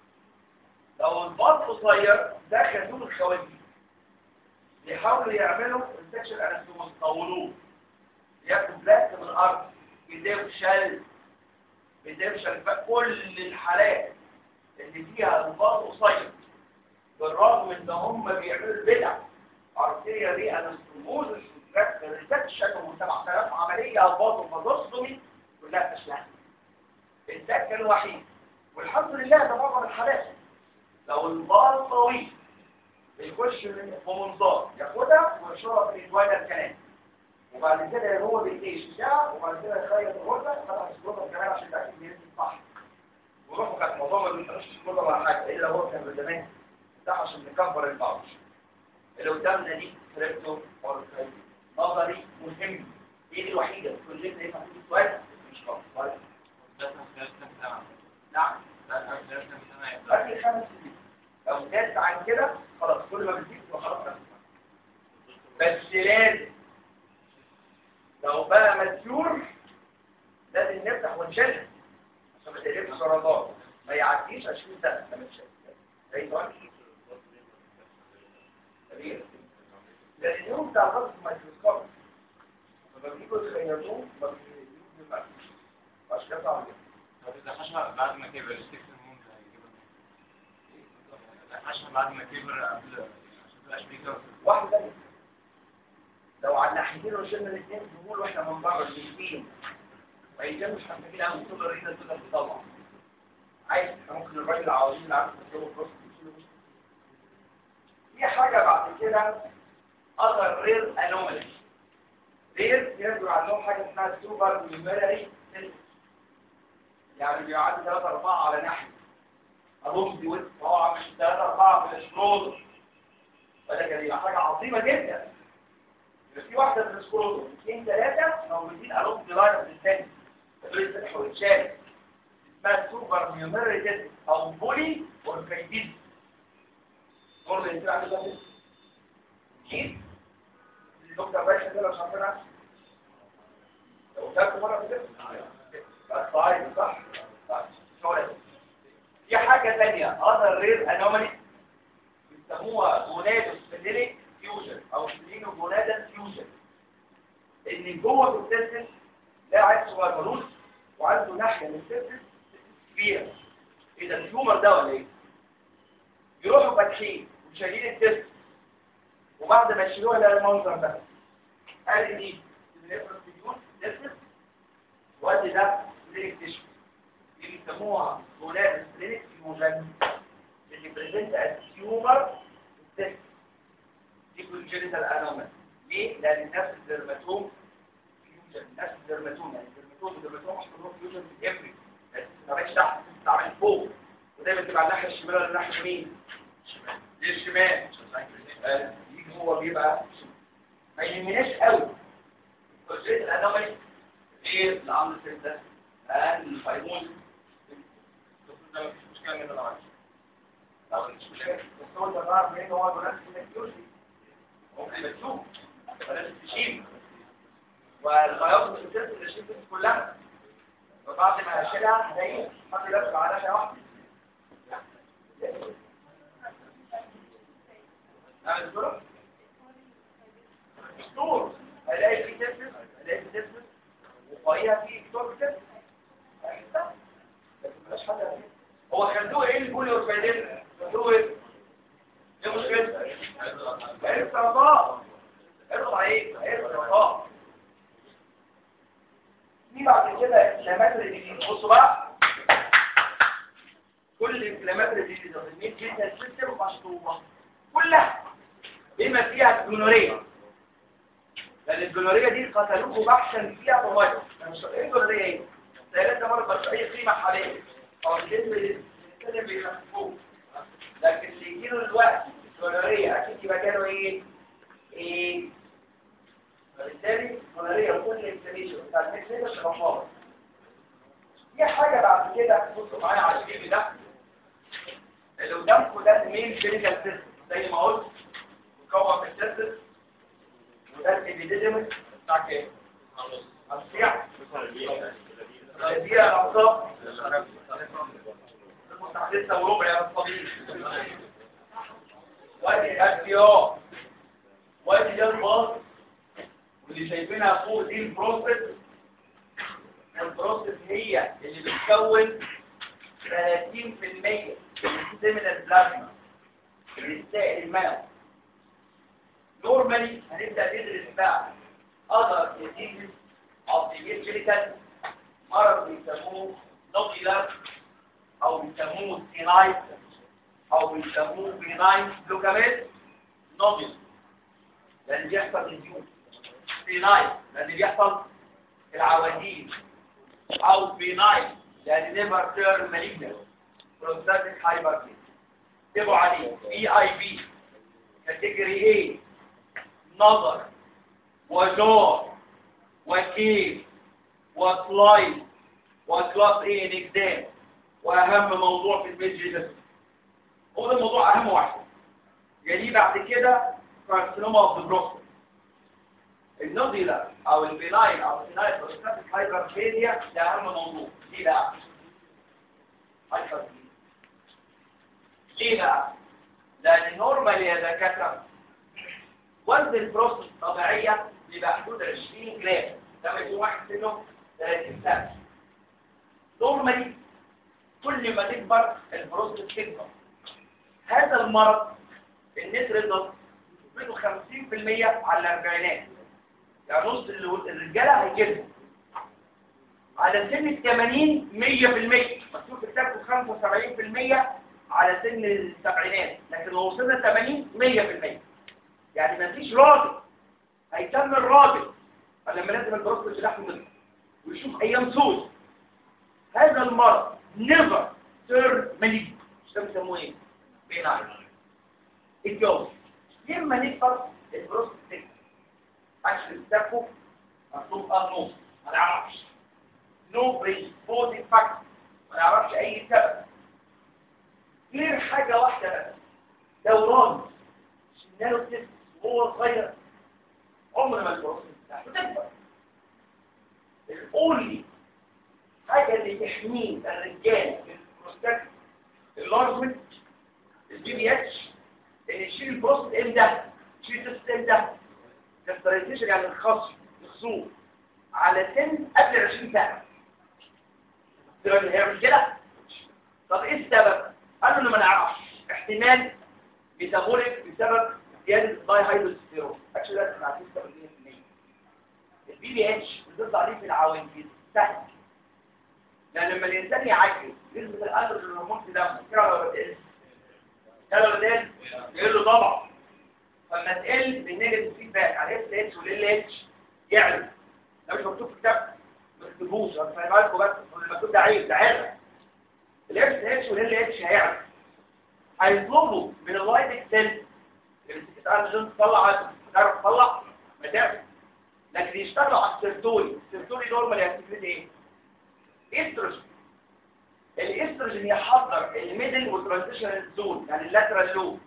لو الباص قصير ده خازوق الخوازيق بيحاولوا يعملوا انسكشن انستوموس طولوه ياخدوا بلاك من الارض يديهم شل يديهم شل كل الحالات اللي فيها الباص قصير بالرغم ان هم بيعملوا البدع ارتيريا دي انستوموز الريسكشن و7000 عمليه الباص ومضصمي كلها فشلها الدك الوحيد والحمد لله ده معظم الحالات لو الباص طويل بيخش من منظار ياخدها ويشربها في الجوانا الكلام وبعد كده هو بيتيش ده وبعد كده يخيط الغرزه فتح الغرزه كمان عشان يتاكد ان ينزل صح وروحوا كانت موضوع ما بينقلش الغرزه ولا حاجه الا هو كان زمان ده عشان نكبر الباوش اللي قدامنا دي كريبتو نظري مهم دي دي الوحيده كل اللي يفهم فيه سؤال مش خالص نعم أكل خمس سنين لو زادت عن كده خلاص كل ما بتزيد تبقى خلاص نفسك. بس لازم لو بقى مديور لازم نفتح ونشيلها عشان ما تقلبش سرطان ما يعديش 20 سنه لما تشيل اي سؤال كبير لان اليوم بتاع الرص الميكروسكوب لما بيجوا يخيطوه ما بيجيبوش عشان كده صعب جدا بعد ما كبر السكس المون عشان بعد ما كبر قبل عشان تبقاش بيكبر واحد تاني لو على الناحيتين وشلنا الاثنين نقول واحنا من بره الاثنين وإذا مش محتاجين قوي كل الريدة تقدر تطلع عايز إحنا ممكن الراجل العظيم اللي عارف تجيبه بروست في حاجة بعد كده أثر رير أنومالي رير يرجع عندهم حاجة اسمها سوبر نيوميراري يعني بيعدي 3 4 على ناحية أظن دي وسط هو مش 3 4 في الشروط فده كان يبقى حاجة عظيمة جدا يبقى في واحدة من السكرول اثنين ثلاثة موجودين ألوم ديلاير في الثاني دول يتفتحوا ويتشالوا اسمها سوبر نيوميريتد أو بولي أوركايديز قول لي انت عندك ده كيف الدكتور باشا ده لو شرحنا لو تاكل مرة كده بس طيب صح صح شوية في حاجة ثانية other rare anomaly بيسموها جونادو سبيليك فيوجن او سبيلينو جونادا فيوجن ان جوه السيستم لا عايز صغير ملوث وعنده ناحية من السيستم كبيرة ايه ده التيومر ده ولا ايه؟ يروحوا فاتحين وشايلين التست وبعد ما يشيلوها يلاقي المنظر ده قال دي النفرستيون تسس وادي ده سبلينك تيشو دي بيسموها غلاف سبلينك فيوجن اللي بريزنت از تيومر تسس دي كونجنتال انومال ليه؟ لان نفس الدرماتوم فيوجن نفس الدرماتوم يعني الدرماتوم والدرماتوم حصل له فيوجن في الامبري بس ما بقاش تحت بتتعمل فوق ودايما تبقى على الناحيه الشمال ولا الناحيه اليمين دي الشمال آه، يجي هو بيبقى ما يهمناش قوي كونجنتال الانومالي ايه العمل ده اقل الفايمون ده مفيش مشكله منه لو عايز لو مش مشكله بس هو انت تعرف منين هو نفس النيوروسي ممكن بتشوف فلازم تشيل والغياط مش بتنزل اللي شيل كلها وبعد ما هشيلها هلاقي حد لابس على شيء واحده نعمل الصورة دكتور هلاقي في تسس هلاقي في تسس وفوقيها في دكتور تسس لكن ملاش حد يعمل. هو خلوه ايه البولي والفايدين خلوه ايه ايه مشكلة عرف سرطان عرف عليك عرف سرطان في بعد كده انفلاماتوري ديزيز بصوا بقى كل الانفلاماتوري ديزيز الميت جدا سيستم مشطوبه كلها بما فيها الجونوريا لان الجونوريا دي قتلوه بحثا فيها فوائد مش ايه الجونوريا ايه؟ سيلات ده مرض مش اي قيمه حاليه او بالنسبه للسلم بيخففوه لكن اللي يجيله الوقت الجونوريا اكيد يبقى كانوا ايه؟ ايه؟ فبالتالي الجونوريا وكل الانفلاميشن بتاع الميكس ده شغال في حاجه بعد كده بصوا معايا على الفيلم ده اللي قدامكم ده المين كلينيكال سيستم زي ما قلت مكون من السيستم وده الابيديديمس بتاع كام؟ هنصيع دي الاعصاب المتحدثه وربع يا طبيعي وادي الاسيو وادي ده الباص واللي شايفينها فوق دي البروسيس البروسيس هي اللي بتكون 30% من السيمينال بلازما السائل المنوي نورمالي هنبدا ندرس بقى other diseases of the genital مرض بيسموه نوكيلر او بيسموه سينايت او بيسموه بيناين لوكاميت نوبل لان بيحصل الجيوب سينايت لان بيحصل العواديد او بيناين لان نيفر تيرن مالجنت بروستاتيك هايبرتين تبعوا عليه بي اي بي كاتيجوري ايه نظر وجار وكيف وسلايد وكلاس ايه اكزام واهم موضوع في الميدج ده هو ده الموضوع اهم واحد يعني بعد كده كارسينوما اوف ذا بروستات النوديلا او البيناين او البيناين بروستاتيك هايبرتينيا ده اهم موضوع ليه بقى هايبرتينيا ليه بقى لان النورمال يا دكاتره وزن البروستات الطبيعيه بيبقى حدود 20 جرام ده ما يكون واحد سنه 30 سنه نورمالي كل ما تكبر البروستات تكبر هذا المرض النت ريزلت منه 50% على الاربعينات يعني نص ال- الرجاله هيجيبها على سن ال 80 100% مكتوب في كتابه 75% على سن السبعينات لكن لو وصلنا 80 100% يعني ما فيش راجل هيتم الراجل لما لازم البروستات تلاحظ منه ويشوف ايام سود هذا المرض نيفر تيرن مالي مش ده بيسموه ايه بيناين الجوز لما نكبر البروستات تكبر عشان تستفوا مكتوب النص ما نعرفش نو بريسبوزنج فاكتور ما نعرفش اي سبب غير حاجه واحده بس دوران شلنا له الجسم وهو صغير عمر ما البروستات بتاعته تكبر الاونلي حاجه اللي تحميه الرجال من البروستات اللارجمنت البي بي اتش ان يشيل البروست امتى يشيل التست امتى كاسترايزيشن يعني الخصم الخصوم على سن قبل 20 سنه تقول لي هيعمل كده طب ايه السبب قالوا انه ما نعرفش احتمال ميتابوليك بسبب زياده الداي هيدروستيرون اكشلي ده احنا عارفين 70% البي بي اتش بتطلع عليه في العوانجيز سهل لان لما الانسان يعجز نسبه الاندروجين هرمون في دمه كده ولا بتقل كده ولا بتقل يقول له طبعا فلما تقل بالنيجاتيف فيدباك على اس اتش والال اتش يعلى ده مش مكتوب في كتاب ما تكتبوش انا فاهمها لكم بس المكتوب ده عيب ده عيب الاس اتش والال اتش هيعلى هيطلبوا من الوايت اكسل اللي بتتقال تطلع تعرف تطلع ما تعرف لكن يشتغلوا على السيرتولي السيرتولي نورمال اكتيفيتي ايه استروجين الاستروجين يحضر الميدل والترانزيشنال زون يعني اللاترال لوب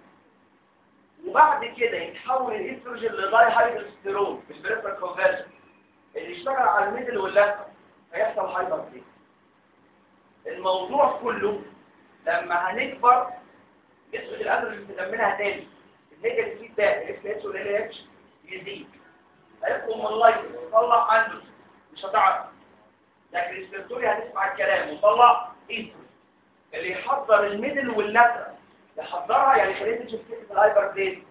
وبعد كده يتحول الاستروجين لداي هايدروستيرون في البريفرال كونفرجن اللي يشتغل على الميدل واللاترال هيحصل هايبر الموضوع كله لما هنكبر نسبة الاندروجين تكملها تاني النيجاتيف فيدباك الاف اتش والال اتش يزيد هيدخل من اللايت يطلع اندروجين مش هتعرف لكن السيرتوري هتسمع الكلام وطلع ايستروجين اللي يحضر الميدل واللاترال يحضرها يعني خليته تشوف في الهايبر بليد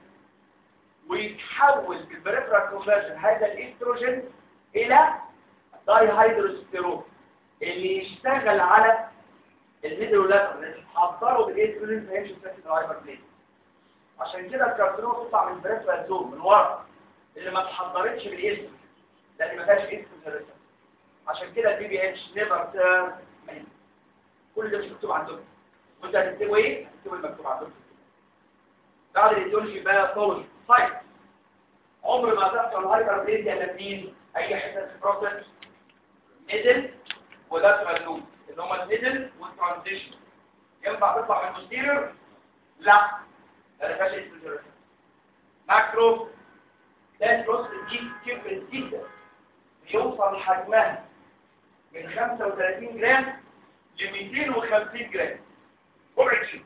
ويتحول بالبريفرال كونفرجن هذا الاستروجين الى داي هيدروستيرون اللي يشتغل على الميدل واللاترال اللي تحضره بالاستروجين فيمشي في الهايبر بليد عشان كده الكارسينوما تطلع من البريفرال زون من ورا اللي ما اتحضرتش بالاستروجين لان ما فيهاش استروجين عشان كده البي بي اتش نيفر تيرن كل ده مش مكتوب عندكم وانت هتكتبوا ايه؟ هتكتبوا المكتوب عندكم بعد الايديولوجي بقى طول طيب عمر ما تحصل هايبر بليزيا الا مين؟ اي حته في البروسيس ميدل ولاترال لوب اللي هما الميدل والترانزيشن ينفع تطلع من البوستيريور؟ لا لا فيهاش استروجين ماكرو ده البروسيس دي كتير جدا بيوصل حجمها من 35 جرام ل 250 جرام ربع كيلو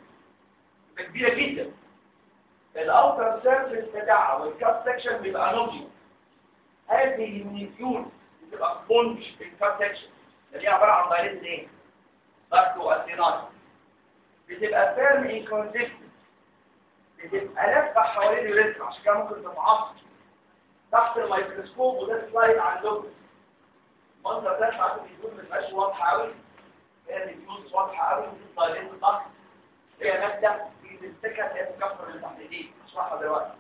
كبيره جدا الاوتر سيرفيس بتاعها والكاب سكشن بيبقى نوبي هذه النيوكيول بتبقى سبونج في الكاب سكشن اللي هي عباره عن دايليت ايه؟ ضغط واسينات بتبقى فيرم انكونسيستنت بتبقى لفه حوالين الريسك عشان كده ممكن تتعصب تحت الميكروسكوب وده سلايد عندكم منظر ده عشان يكون مش واضحه قوي هي الفيوز واضحه قوي ودي الدايليت ضغط هي ماده في السكه اللي هي تكسر اللي تحت ايديك اشرحها دلوقتي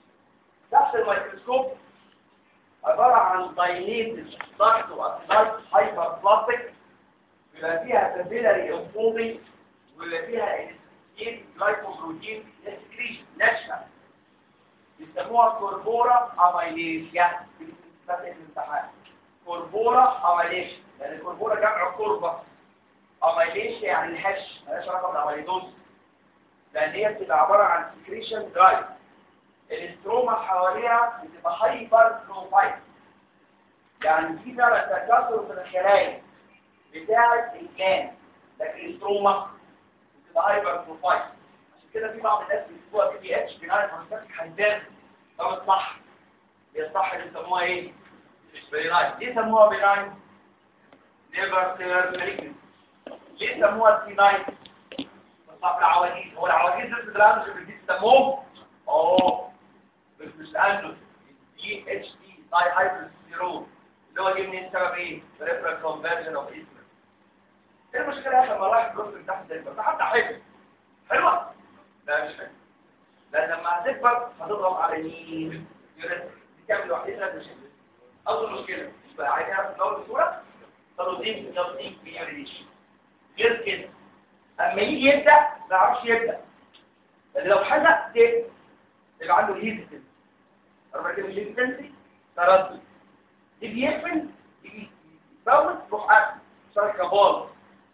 تحت الميكروسكوب عباره عن دايليت ضغط واسيدات هايبر بلاستيك بيبقى فيها كابيلاري انفولدنج ويبقى فيها انسكين جلايكوبروتين سكريشن ناشفه يسموها كوربورا اميليشيا في الامتحان كوربورا اميليشيا لان الكوربورا جمع كوربا اميليشيا يعني الهش مالهاش علاقه بالاميليدوز لان هي بتبقى عباره عن سكريشن درايف الاستروما حواليها بتبقى هايبر بروفايل يعني في فعلا تكاثر في الخلايا بتاعه الجان لكن الاستروما بتبقى هايبر بروفايل عشان كده في بعض الناس بيسموها بي بي اتش بناء على مستشفى حداد او الصح هي الصح اللي بيسموها ايه؟ بيناين ليه سموها بيناين؟ نيفر تير مالجنس ليه سموها سيناين؟ صح العواجيز هو العواجيز اللي بتدرس اللي بيسموه اه بس مش اندوس دي اتش دي داي هايدروستيرون اللي هو جه منين سبب ايه؟ ريفرال كونفرجن اوف ايستروجين ايه المشكله يا اخي لما رايح بروستات تحت زي ده حتى حلو حلوه لا مش حلو لان لما هتكبر هتضغط على مين؟ يوريثرا دي تعمل لوحدها مش اول مشكله مش بقى عايز اعرف الاول بصوره تنظيم تنظيم بيعملش غير كده اما يجي يبدا ما يعرفش يبدا لان لو حزق تبدا يبقى عنده هيزيتنس ربنا كده الهيزيتنسي تردد يجي يقفل يجي يفوت روح قافل صار كبال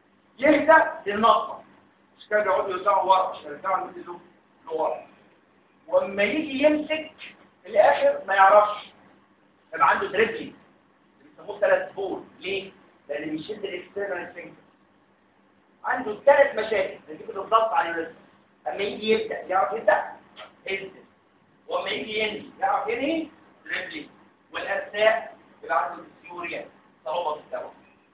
يهدى للنقطه مش كده يقعدوا يرجعوا ورا مش هيرجعوا ينزلوا لورا واما يجي يمسك في الاخر ما يعرفش يبقى عنده دريبلي بيسموه ثلاث بول ليه؟ لان بيشد الاكسترنال سفنكتر عنده ثلاث مشاكل نتيجه الضغط على الرزق اما يجي يبدا يعرف يبدا هيزد واما يجي ينهي يعرف ينهي دريبلي والاثناء يبقى عنده سيوريا صعوبه في الدواء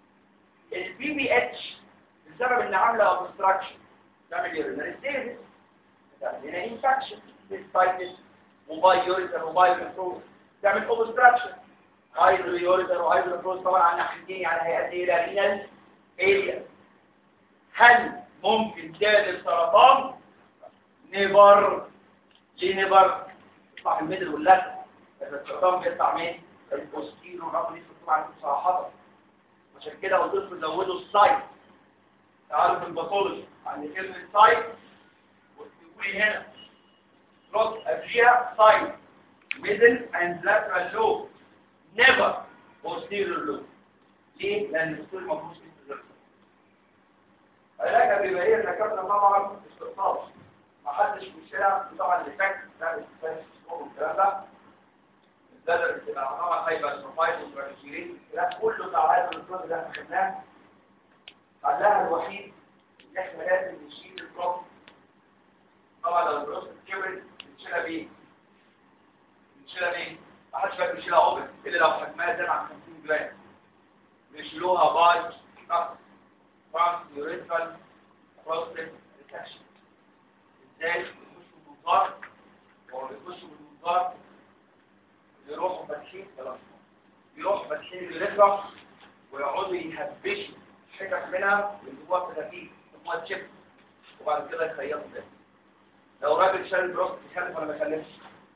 البي بي اتش بسبب ان عامله اوبستراكشن تعمل يورينري ستيزس تعمل هنا انفكشن سيستايتس موبايل يوريثر موبايل كنترول تعمل اوبستراكشن هايدرو يوريتر وهايدرو بروز طبعا عن ناحيتين يعني هيؤدي الى رينال اريا هل ممكن تعمل سرطان نيبر ليه نيبر يطلع في الميدل واللاتر بس السرطان بيطلع من البوستيرو رقم لسه طبعا صراحه عشان كده قلت لكم زودوا السايت تعالوا في الباثولوجي عند كلمه سايت وتقولي لي هنا نوت قبليها سايت middle and lateral lobe never posterior lobe ليه؟ لأن الدكتور المفروض يستخدم علاجها بيبقى هي الدكاترة طبعا استقصاد ما حدش بيشيلها طبعا الافكت بتاع الاستفاده والكلام ده الزلل بتبقى طبعا هيبقى سوفايت وتراكيرين الكلام كله تعالى الدكتور اللي احنا خدناه حلها الوحيد ان احنا لازم نشيل البروف طبعا لو البروف كبرت بنشيلها بيه بنشيلها بيه ما حدش بقى بيشيلها اوبن الا لو حجمها زاد عن 50 جرام بيشيلوها باي ترانس يوريترال بروستات ريكشن ازاي يخشوا بالمنظار وهو بيخشوا بالمنظار يروحوا فاتحين خلاص يروحوا فاتحين اليوريترا ويقعدوا يهبشوا حتت منها اللي جواها فتافيت ثم تشيب وبعد كده يخيطوا ده لو راجل شال البروست يخلف ولا ما يخلفش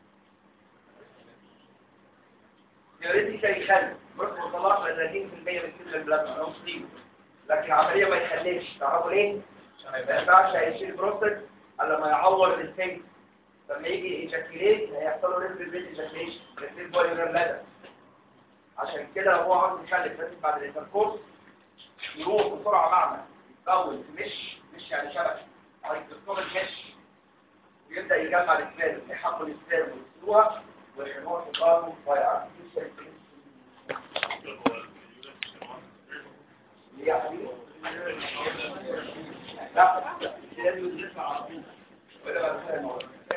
يا ريت يخلف بروست ما طلعش 30% من كل البلازما لو سليم لكن العمليه ما يخليش تعرفوا ليه؟ عشان ما ينفعش هيشيل بروستات الا لما يعور السفنج لما يجي يجاكيليت هيحصل له ريسك بريد ايجاكيليشن ريسك بوليورال لادر عشان كده هو عاوز يخلف لازم بعد الانتركورس يروح بسرعه معمل يتكون مش مش يعني شبكه هيكتب المش ويبدا يجمع الاسلام يحمل الاسلام ويسلوها ويخلوها في الارض ويعرف يا حبيبي لا لازم يدرسها على طول ولا بعد كده